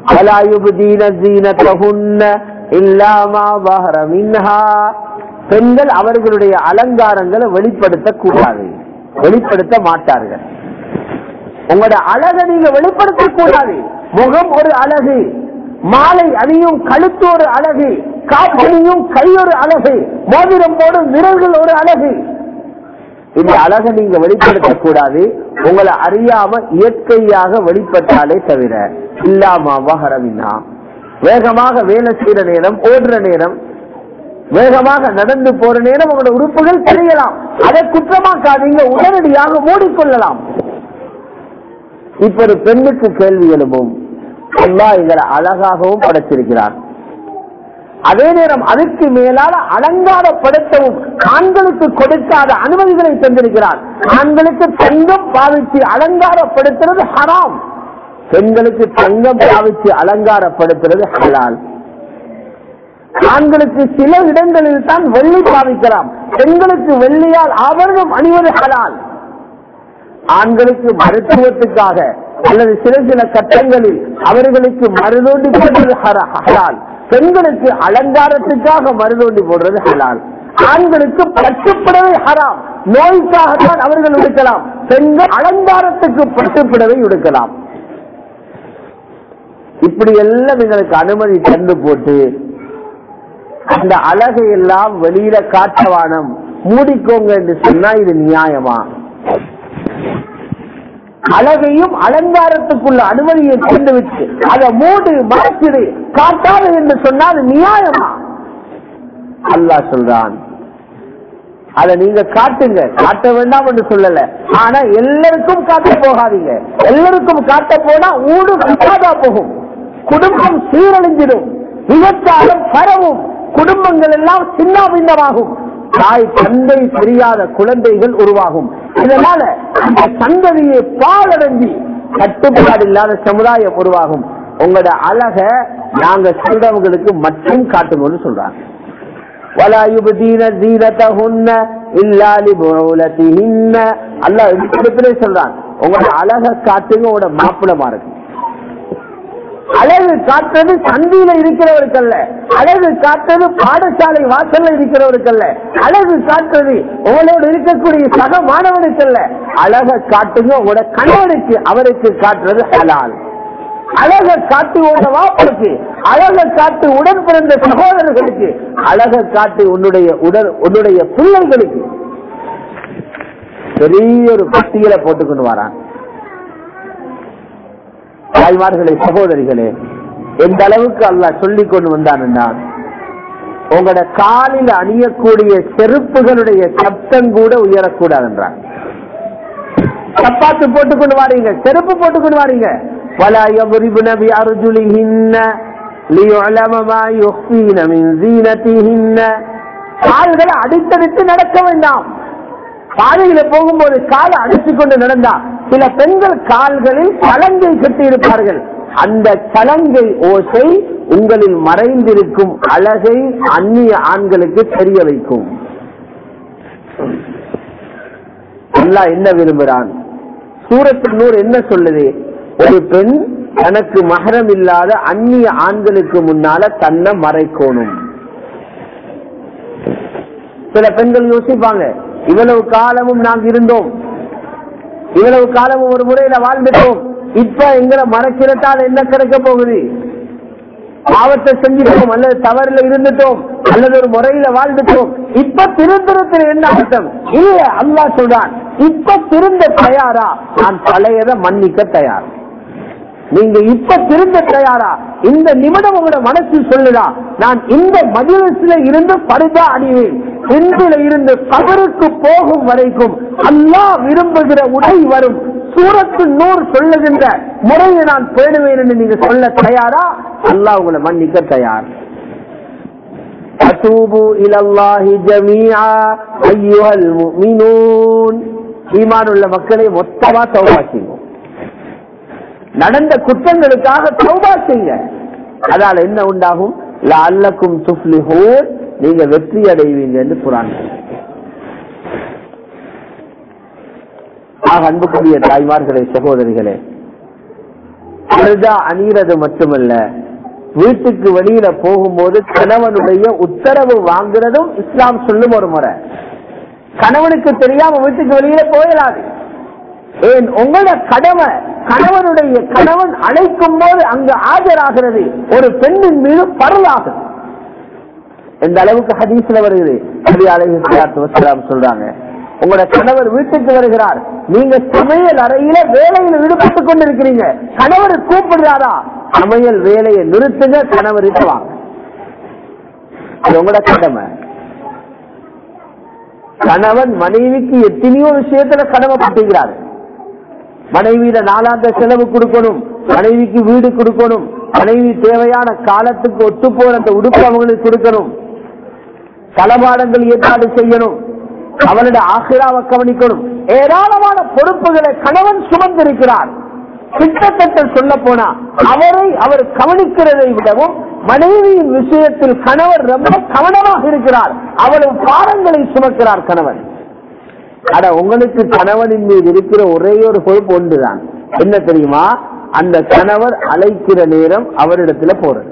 Speaker 1: ولا يبدين زينتهن إلا ما ظهر منها பெண்கள் அவர்களுடைய அலங்காரங்களை வெளிப்படுத்த கூடாது வெளிப்படுத்த மாட்டார்கள் உங்களோட அழகை நீங்க வெளிப்படுத்த கூடாது முகம் ஒரு அழகு மாலை அணியும் கழுத்து ஒரு அழகு காப்பணியும் கை ஒரு அழகு மோதிரம் போடும் விரல்கள் ஒரு அழகு இந்த அழகை நீங்க வெளிப்படுத்த கூடாது உங்களை அறியாம இயற்கையாக வெளிப்பட்டாலே தவிர இல்லாம வகரமின்னா வேகமாக வேலை செய்யற நேரம் ஓடுற நேரம் வேகமாக நடந்து போற நேரம் உங்களோட உறுப்புகள் தெரியலாம் அதை குற்றமாக்காதீங்க உடனடியாக மூடிக்கொள்ளலாம் இப்ப ஒரு பெண்ணுக்கு கேள்வி எழும்பும் அல்லா எங்களை அழகாகவும் படைச்சிருக்கிறார் அதே நேரம் அதுக்கு மேலால அலங்காரப்படுத்தவும் ஆண்களுக்கு கொடுக்காத அனுமதிகளை தந்திருக்கிறார் ஆண்களுக்கு தங்கம் பாவிச்சு அலங்காரப்படுத்துறது ஹராம் பெண்களுக்கு தங்கம் பாவிச்சு அலங்காரப்படுத்துறது ஹலால் ஆண்களுக்கு சில இடங்களில் தான் வெள்ளி பாவிக்கலாம் பெண்களுக்கு வெள்ளியால் ஆபரணம் அணிவது ஹலால் ஆண்களுக்கு மருத்துவத்துக்காக அல்லது சில சில கட்டங்களில் அவர்களுக்கு மருதோண்டி போடுறது ஹலால் பெண்களுக்கு அலங்காரத்துக்காக மருதோண்டி போடுறது ஹலால் ஆண்களுக்கு பட்டுப்படவை ஹராம் நோய்க்காகத்தான் அவர்கள் உடுக்கலாம் பெண்கள் அலங்காரத்துக்கு பட்டுப்படவை உடுக்கலாம் இப்படி எல்லாம் எங்களுக்கு அனுமதி தந்து போட்டு அந்த அழகை எல்லாம் வெளியில காட்டவானம் மூடிக்கோங்க என்று சொன்னா இது நியாயமா அழகையும் அலங்காரத்துக்குள்ள அனுமதியை கொண்டு வச்சு அதை மூடு மறைச்சிடு காட்டாது என்று சொன்னால் நியாயமா அல்லா சொல்றான் அதை நீங்க காட்டுங்க காட்ட வேண்டாம் என்று சொல்லல ஆனா எல்லாருக்கும் காட்ட போகாதீங்க எல்லாருக்கும் காட்ட போனா ஊடு கட்டாதா போகும் குடும்பம் சீரழிஞ்சிடும் விபச்சாரம் பரவும் குடும்பங்கள் எல்லாம் சின்ன பின்னமாகும் தாய் தந்தை தெரியாத குழந்தைகள் உருவாகும் இதனால அந்த சந்ததியை பாலடைஞ்சி கட்டுப்பாடு இல்லாத சமுதாயம் உருவாகும் உங்களோட அழக நாங்க சொல்றவங்களுக்கு மட்டும் காட்டும்போது சொல்றாங்க ولا يبدين زينتهن إلا لبعولتهن அல்லாஹ் இப்படி சொல்றான் உங்களோட அழக காட்டுங்க உங்களோட மாப்பிளமா இருக்கு அழகு காட்டுறது சந்தியில இருக்கிறவருக்கு அல்ல அழகு காட்டுறது பாடசாலை வாசல்ல இருக்கிறவருக்கு அல்ல அழகு காட்டுறது உங்களோடு இருக்கக்கூடிய சக மாணவனுக்கு அல்ல அழக காட்டுங்க உங்களோட கணவனுக்கு அவருக்கு காட்டுறது ஹலால் அழக காட்டு உள்ள வாப்பனுக்கு அழக காட்டு உடன் பிறந்த சகோதரர்களுக்கு அழக காட்டு உன்னுடைய உடல் உன்னுடைய பிள்ளைகளுக்கு பெரிய ஒரு பட்டியலை போட்டுக்கொண்டு வரான் தாய்மார்களே சகோதரிகளே எந்த அளவுக்கு அல்லா சொல்லிக் கொண்டு வந்தான் என்றான் உங்களோட காலில் அணியக்கூடிய செருப்புகளுடைய சப்தம் கூட உயரக்கூடாது என்றான் சப்பாத்து போட்டுக்கொண்டு வாரீங்க செருப்பு போட்டுக்கொண்டு வாரீங்க ولا يضربن بأرجلهن ليعلم ما يخفين من زينتهن கால்களை அடித்தடித்து நடக்க வேண்டாம் பாதையில போகும்போது காலை அடித்துக் கொண்டு நடந்தா சில பெண்கள் கால்களில் சலங்கை கட்டி இருப்பார்கள் அந்த சலங்கை ஓசை உங்களில் மறைந்திருக்கும் அழகை அந்நிய ஆண்களுக்கு தெரிய வைக்கும் அல்லாஹ் என்ன விரும்புகிறான் சூரத்தில் நூறு என்ன சொல்லுது ஒரு பெண் தனக்கு மகரம் இல்லாத அந்நிய ஆண்களுக்கு முன்னால தன்னை மறைக்கணும் சில பெண்கள் யோசிப்பாங்க இவ்வளவு காலமும் நாங்க இருந்தோம் இவ்வளவு காலமும் ஒரு முறையில வாழ்ந்துட்டோம் இப்ப எங்களை மறைக்கிறதால என்ன கிடைக்க போகுது பாவத்தை செஞ்சிட்டோம் அல்லது தவறுல இருந்துட்டோம் அல்லது ஒரு முறையில வாழ்ந்துட்டோம் இப்ப திருந்தரத்தில் என்ன அர்த்தம் இல்ல அல்லா சொல்றான் இப்ப திருந்த தயாரா நான் பழையதை மன்னிக்க தயார் நீங்க இப்ப திருந்த தயாரா இந்த நிமிடம் உங்களோட மனசு சொல்லுதா நான் இந்த மதிலசில இருந்து பருதா அணிவேன் இன்றில இருந்து கபருக்கு போகும் வரைக்கும் அல்லா விரும்புகிற உடை வரும் சூரத்து நூறு சொல்லுகின்ற முறையை நான் பேணுவேன் என்று நீங்க சொல்ல தயாரா அல்லாஹ் உங்களை மன்னிக்க தயார் أتوبوا إلى الله جميعا أيها المؤمنون ஈமான் உள்ள மக்களை மொத்தமா தௌபா செய்வோம் நடந்த குற்றங்களுக்காக தௌபா செய்ய அதால என்ன உண்டாகும் அல்லக்கும் துஃப்லிஹூன் நீங்க வெற்றி அடைவீங்க என்று குரான் ஆக அன்புக்குரிய தாய்மார்களே சகோதரிகளே பருதா அணிகிறது மட்டுமல்ல வீட்டுக்கு வெளியில போகும்போது கணவனுடைய உத்தரவு வாங்குறதும் இஸ்லாம் சொல்லும் ஒரு முறை கணவனுக்கு தெரியாம வீட்டுக்கு வெளியில போயிடாது ஏன் உங்களோட கடமை கணவனுடைய கணவன் அழைக்கும் போது அங்கு ஆஜராகிறது ஒரு பெண்ணின் மீது பரலாகும் எந்த அளவுக்கு ஹதீஸ்ல வருகிறது நபி அலைஹி ஸலாத்து வஸலாம் சொல்றாங்க உங்களோட கணவர் வீட்டுக்கு வருகிறார் நீங்க சமையல் அறையில வேலையில் ஈடுபட்டுக் கொண்டிருக்கிறீங்க கணவர் கூப்பிடுறாரா சமையல் வேலையை நிறுத்துங்க கணவர் வாங்க அது உங்களோட கடமை கணவன் மனைவிக்கு எத்தனையோ விஷயத்துல கடமைப்பட்டுகிறார் மனைவியில நாளாந்த செலவு கொடுக்கணும் மனைவிக்கு வீடு கொடுக்கணும் மனைவி தேவையான காலத்துக்கு ஒத்து போற அந்த உடுப்பு அவங்களுக்கு கொடுக்கணும் தளபாடங்கள் ஏற்பாடு செய்யணும் அவனோட ஆசிராவை கவனிக்கணும் ஏராளமான பொறுப்புகளை கணவன் சுமந்திருக்கிறார் கிட்டத்தட்ட சொல்ல போனா அவரை அவர் கவனிக்கிறதை விடவும் மனைவியின் விஷயத்தில் கணவர் ரொம்ப கவனமாக இருக்கிறார் அவ்வளவு பாரங்களை சுமக்கிறார் கணவன் அட உங்களுக்கு கணவனின் மீது இருக்கிற ஒரே ஒரு பொறுப்பு ஒன்றுதான் என்ன தெரியுமா அந்த கணவர் அழைக்கிற நேரம் அவரிடத்துல போறது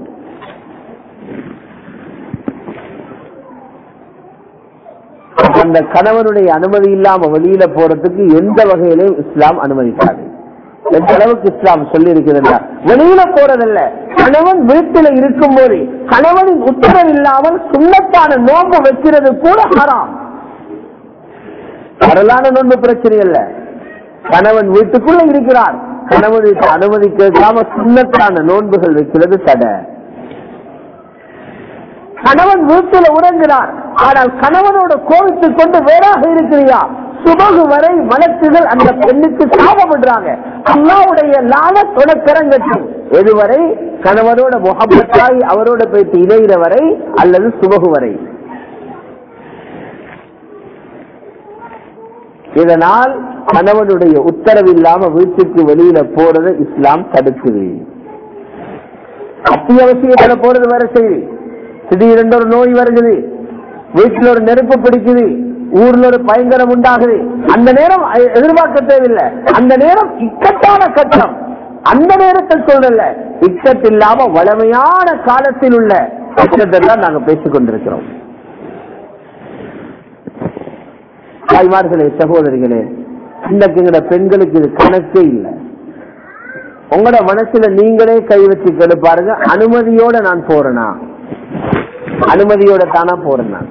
Speaker 1: அந்த கணவனுடைய அனுமதி இல்லாம வெளியில போறதுக்கு எந்த வகையிலும் இஸ்லாம் அனுமதிக்காது எந்த அளவுக்கு இஸ்லாம் சொல்லி இருக்கிறதா வெளியில போறதல்ல கணவன் வீட்டில இருக்கும் போது கணவனின் உத்தரவு இல்லாமல் சுண்ணத்தான நோம்பு வைக்கிறது கூட ஹராம் வரலான நோன்பு பிரச்சனை இல்ல கணவன் வீட்டுக்குள்ள இருக்கிறார் கணவனுக்கு அனுமதி கேட்காம சுண்ணத்தான நோன்புகள் வைக்கிறது தடை கணவன் வீட்டில் உறங்குகிறார் ஆனால் கணவனோட கோவித்துக் கொண்டு வேறாக இருக்கிறியா சுபகு வரை வழக்குகள் அந்த பெண்ணுக்கு சாபப்படுறாங்க அல்லாவுடைய லால தொடக்கரங்கட்டும் எதுவரை கணவனோட முகப்பத்தாய் அவரோட போயிட்டு இணைகிற வரை அல்லது சுபகு வரை இதனால் கணவனுடைய உத்தரவு இல்லாம வீட்டுக்கு வெளியில போறதை இஸ்லாம் தடுக்குது அத்தியாவசியத்துல போறது வேற செய்தி திடீரென்று ஒரு நோய் வருகிறது வீட்டில் ஒரு நெருப்பு பிடிக்குது ஊர்ல ஒரு பயங்கரம் உண்டாகுது அந்த நேரம் எதிர்பார்க்க தேவையில்லை அந்த நேரம் இக்கட்டான கட்டம் அந்த நேரத்தில் சொல்றல இக்கட் இல்லாம வளமையான காலத்தில் உள்ள கட்டத்தை தான் நாங்க பேசிக் கொண்டிருக்கிறோம் தாய்மார்களே சகோதரிகளே இன்றைக்கு பெண்களுக்கு இது கணக்கே இல்லை உங்களோட மனசுல நீங்களே கை வச்சு கேளு பாருங்க அனுமதியோட நான் போறேனா அனுமதியோட தானா போறேன் நான்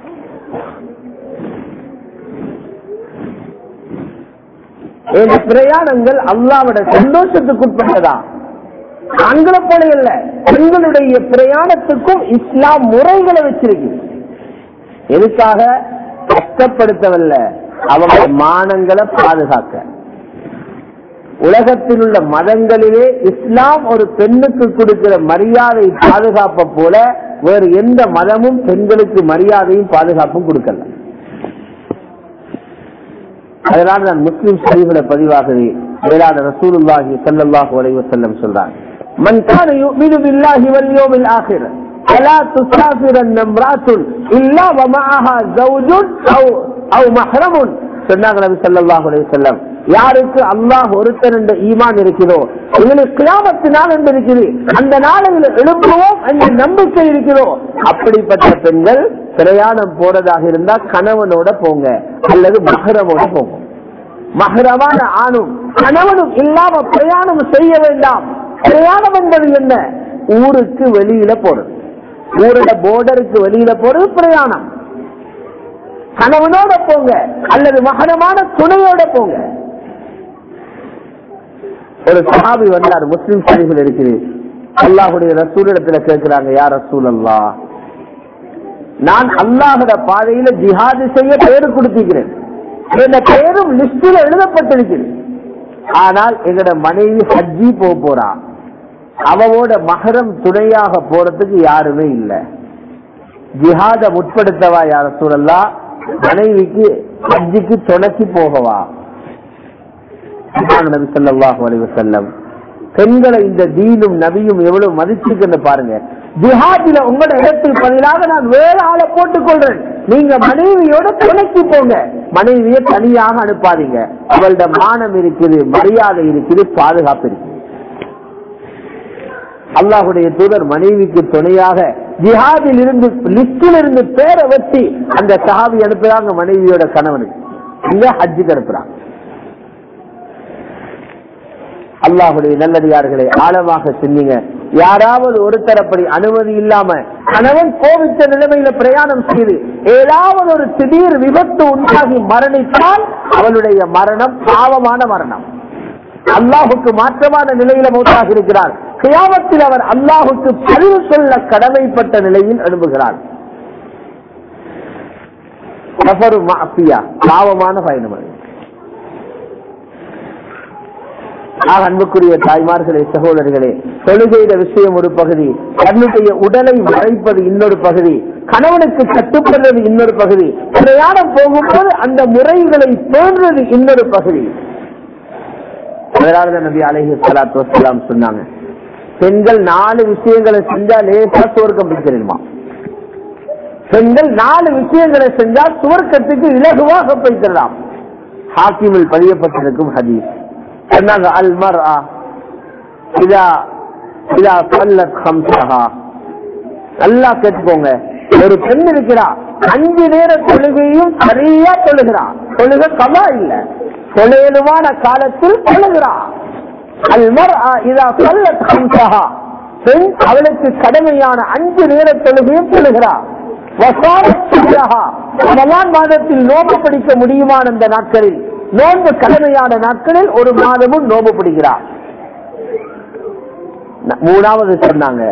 Speaker 1: இந்த பிரயாணங்கள் அல்லாவோட சந்தோஷத்துக்குட்பட்டதா ஆண்களை போல இல்ல பெண்களுடைய பிரயாணத்துக்கும் இஸ்லாம் முறைகளை வச்சிருக்கு எதுக்காக கஷ்டப்படுத்தவல்ல அவங்க மானங்களை பாதுகாக்க உலகத்தில் உள்ள மதங்களிலே இஸ்லாம் ஒரு பெண்ணுக்கு கொடுக்கிற மரியாதை பாதுகாப்ப போல வேறு எந்த மதமும் பெண்களுக்கு மரியாதையும் பாதுகாப்பும் கொடுக்கல அதனால நான் முஸ்லிம் சரிவுல பதிவாகவே மேலான ரசூலுல்லாஹி ஸல்லல்லாஹு அலைஹி வஸல்லம் சொல்றாங்க மன் கான யுமினு பில்லாஹி வல் யௌமில் ஆகிர் فلا تسافر امرأة إلا ومعها زوج أو أو محرم சொன்னாங்க நபி ஸல்லல்லாஹு அலைஹி வஸல்லம் யாருக்கு அல்லாஹ் ஒருத்தர் என்ற ஈமான் இருக்கிறதோ எங்களுக்கு கியாமத்து நாள் என்று இருக்குது அந்த நாளில் எழுப்புவோம் என்ற நம்பிக்கை இருக்கிறதோ அப்படிப்பட்ட பெண்கள் பிரயாணம் போறதாக இருந்தா கணவனோட போங்க அல்லது மகரமோட போங்க மகரமான ஆணும் கணவனும் இல்லாம பிரயாணம் செய்ய வேண்டாம் பிரயாணம் என்பது என்ன ஊருக்கு வெளியில போறது ஊரோட போர்டருக்கு வெளியில போறது பிரயாணம் கணவனோட போங்க அல்லது மகனமான துணையோட போங்க ஒரு சஹாபி வந்தார் முஸ்லிம் சரிகள் இருக்குது அல்லாஹுடைய ரசூலிடத்துல கேட்கிறாங்க யார் ரசூல் அல்லா நான் அல்லாஹோட பாதையில ஜிஹாது செய்ய பேரு கொடுத்திருக்கிறேன் இந்த பெயரும் லிஸ்டில் எழுதப்பட்டிருக்கிறது ஆனால் எங்கட மனைவி ஹஜ்ஜி போக போறா அவவோட மகரம் துணையாக போறதுக்கு யாருமே இல்லை ஜிஹாத முற்படுத்தவா யார சூழல்லா மனைவிக்கு ஹஜ்ஜிக்கு துணைக்கு போகவா நபி ஸல்லல்லாஹு அலைஹி வஸல்லம் பெண்களை இந்த தீனும் நபியும் எவ்வளவு மதிச்சிருக்குன்னு பாருங்க ஜிஹாதில உங்களோட இடத்துக்கு பதிலாக நான் வேற ஆளை போட்டுக் கொள்றேன் நீங்க மனைவியோட துணைக்கு போங்க மனைவியை தனியாக அனுப்பாதீங்க அவளோட மானம் இருக்குது மரியாதை இருக்குது பாதுகாப்பு இருக்குது அல்லாஹுடைய தூதர் மனைவிக்கு துணையாக ஜிஹாதில் இருந்து லிஸ்டில் இருந்து பேரை வச்சு அந்த சஹாபி அனுப்புறாங்க மனைவியோட கணவனுக்கு இல்ல ஹஜ்ஜுக்கு அனுப்புறாங்க அல்லாஹுடைய நல்லடியார்களை ஆழமாக சிந்திங்க யாராவது ஒரு தரப்படி அனுமதி இல்லாம கணவன் கோவித்த நிலைமையில பிரயாணம் செய்து ஏதாவது ஒரு திடீர் விபத்து உண்டாகி மரணித்தால் அவளுடைய மரணம் பாவமான மரணம் அல்லாஹுக்கு மாற்றமான நிலையில மூத்தாக இருக்கிறார் கியாமத்தில் அவர் அல்லாஹுக்கு பதிவு சொல்ல கடமைப்பட்ட நிலையில் எழும்புகிறார் பாவமான பயணம் அது ஆக அன்புக்குரிய தாய்மார்களே சகோதரர்களே தொழுகையிட விஷயம் ஒரு பகுதி தன்னுடைய உடலை மறைப்பது இன்னொரு பகுதி கணவனுக்கு கட்டுப்படுறது இன்னொரு பகுதி பிரயாணம் போகும்போது அந்த முறைகளை பேணுறது இன்னொரு பகுதி அதனால நபி அலஹி சலாத்து வசலாம் சொன்னாங்க பெண்கள் நாலு விஷயங்களை செஞ்சா லேசா சுவர்க்கம் பிடிச்சிருமா பெண்கள் நாலு விஷயங்களை செஞ்சா சுவர்க்கத்துக்கு இலகுவாக போய்த்தரலாம் ஹாக்கிமில் பதியப்பட்டிருக்கும் ஹதீஸ் சொன்னாங்க அல் மர் இதா இதா பல்லத் ஹம்சஹா நல்லா கேட்டுக்கோங்க ஒரு பெண் இருக்கிறா அஞ்சு நேர தொழுகையும் சரியா தொழுகிறா தொழுக கமா இல்ல தொழிலுமான காலத்தில் தொழுகிறா அல் மர் இதா பல்லத் ஹம்சஹா பெண் அவளுக்கு கடமையான அஞ்சு நேர தொழுகையும் தொழுகிறா ரமலான் மாதத்தில் நோம்பு பிடிக்க முடியுமான அந்த நாட்களில் நோன்பு கடமையான நாட்களில் ஒரு மாதமும் நோம்பு பிடிக்கிறார் மூணாவது சொன்னாங்க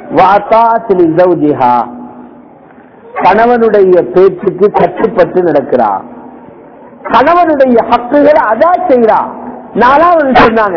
Speaker 1: கணவனுடைய பேச்சுக்கு கட்டுப்பட்டு நடக்கிறார் கணவனுடைய ஹக்குகளை அதா செய்யறா நாலாவது சொன்னாங்க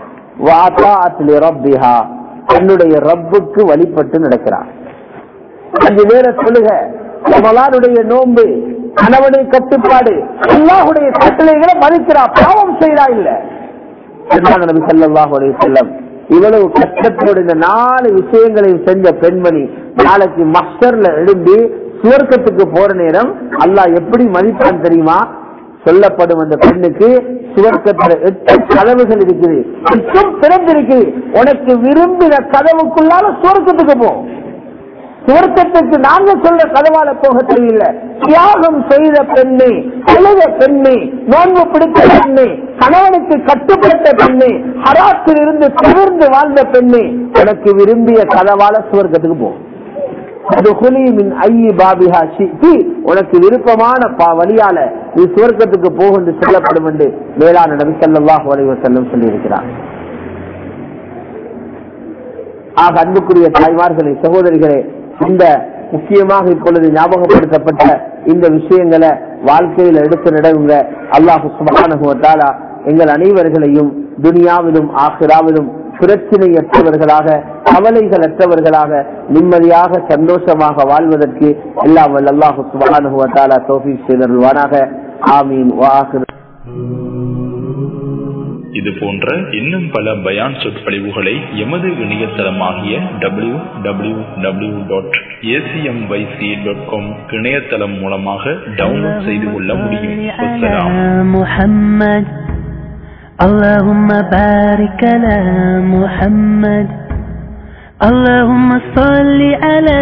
Speaker 1: தன்னுடைய ரப்புக்கு வழிபட்டு நடக்கிறார் அஞ்சு நேர சொல்லுக ரமலானுடைய நோன்பு கணவனை கட்டுப்பாடு அல்லாஹுடைய கட்டளைகளை மதிக்கிறா பாவம் செய்யறா இல்ல நபி ஸல்லல்லாஹு செல்லம் இவ்வளவு கஷ்டத்தோடு இந்த நாலு விஷயங்களையும் செஞ்ச பெண்மணி நாளைக்கு மஸ்டர்ல எழும்பி சுவர்க்கத்துக்கு போற நேரம் அல்லாஹ் எப்படி மதிப்பான் தெரியுமா சொல்லப்படும் அந்த பெண்ணுக்கு சுவர்க்கத்துல எட்டு கதவுகள் இருக்குது எட்டும் திறந்திருக்குது உனக்கு விரும்பின கதவுக்குள்ளால சுவர்க்கத்துக்கு போ சுவர்க்கத்துக்கு நாங்க சொல்ற கதவால போக தெரியல தியாகம் செய்த பெண்ணு அழுத பெண்ணு நோன்பு பிடித்த பெண்ணு கணவனுக்கு கட்டுப்பட்ட பெண்ணு ஹராத்தில் இருந்து தவிர்ந்து வாழ்ந்த பெண்ணு உனக்கு விரும்பிய கதவால சுவர்க்கத்துக்கு போ உனக்கு விருப்பமான வழியால நீ சுவர்க்கத்துக்கு போக என்று சொல்லப்படும் என்று மேலான நபி சல்லாஹ் செல்லும் சொல்லி இருக்கிறார் ஆக அன்புக்குரிய தாய்மார்களே சகோதரிகளே இந்த முக்கியமாக இப்பொழுது ஞாபகப்படுத்தப்பட்ட இந்த விஷயங்களை வாழ்க்கையில் எடுத்து நடவுங்க அல்லாஹு சுபானுவத்தாலா எங்கள் அனைவர்களையும் துனியாவிலும் ஆசிராவிலும் பிரச்சனையற்றவர்களாக கவலைகள் அற்றவர்களாக நிம்மதியாக சந்தோஷமாக வாழ்வதற்கு எல்லாம் அல்லாஹு சுபானுவத்தாலா தோஃபி செய்தருள்வானாக ஆமீன் வாஹிர்
Speaker 2: இது போன்ற இன்னும் பல பயான் சொற்பொழிவுகளை எமது இணையதளமாகிய W W W dot ACMYC dot com இணையதளம் மூலமாக டவுன்லோட் செய்து கொள்ள முடியும்
Speaker 3: முஹம்மத் اللهم بارك على محمد اللهم صل على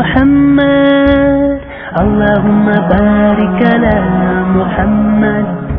Speaker 3: محمد اللهم بارك على محمد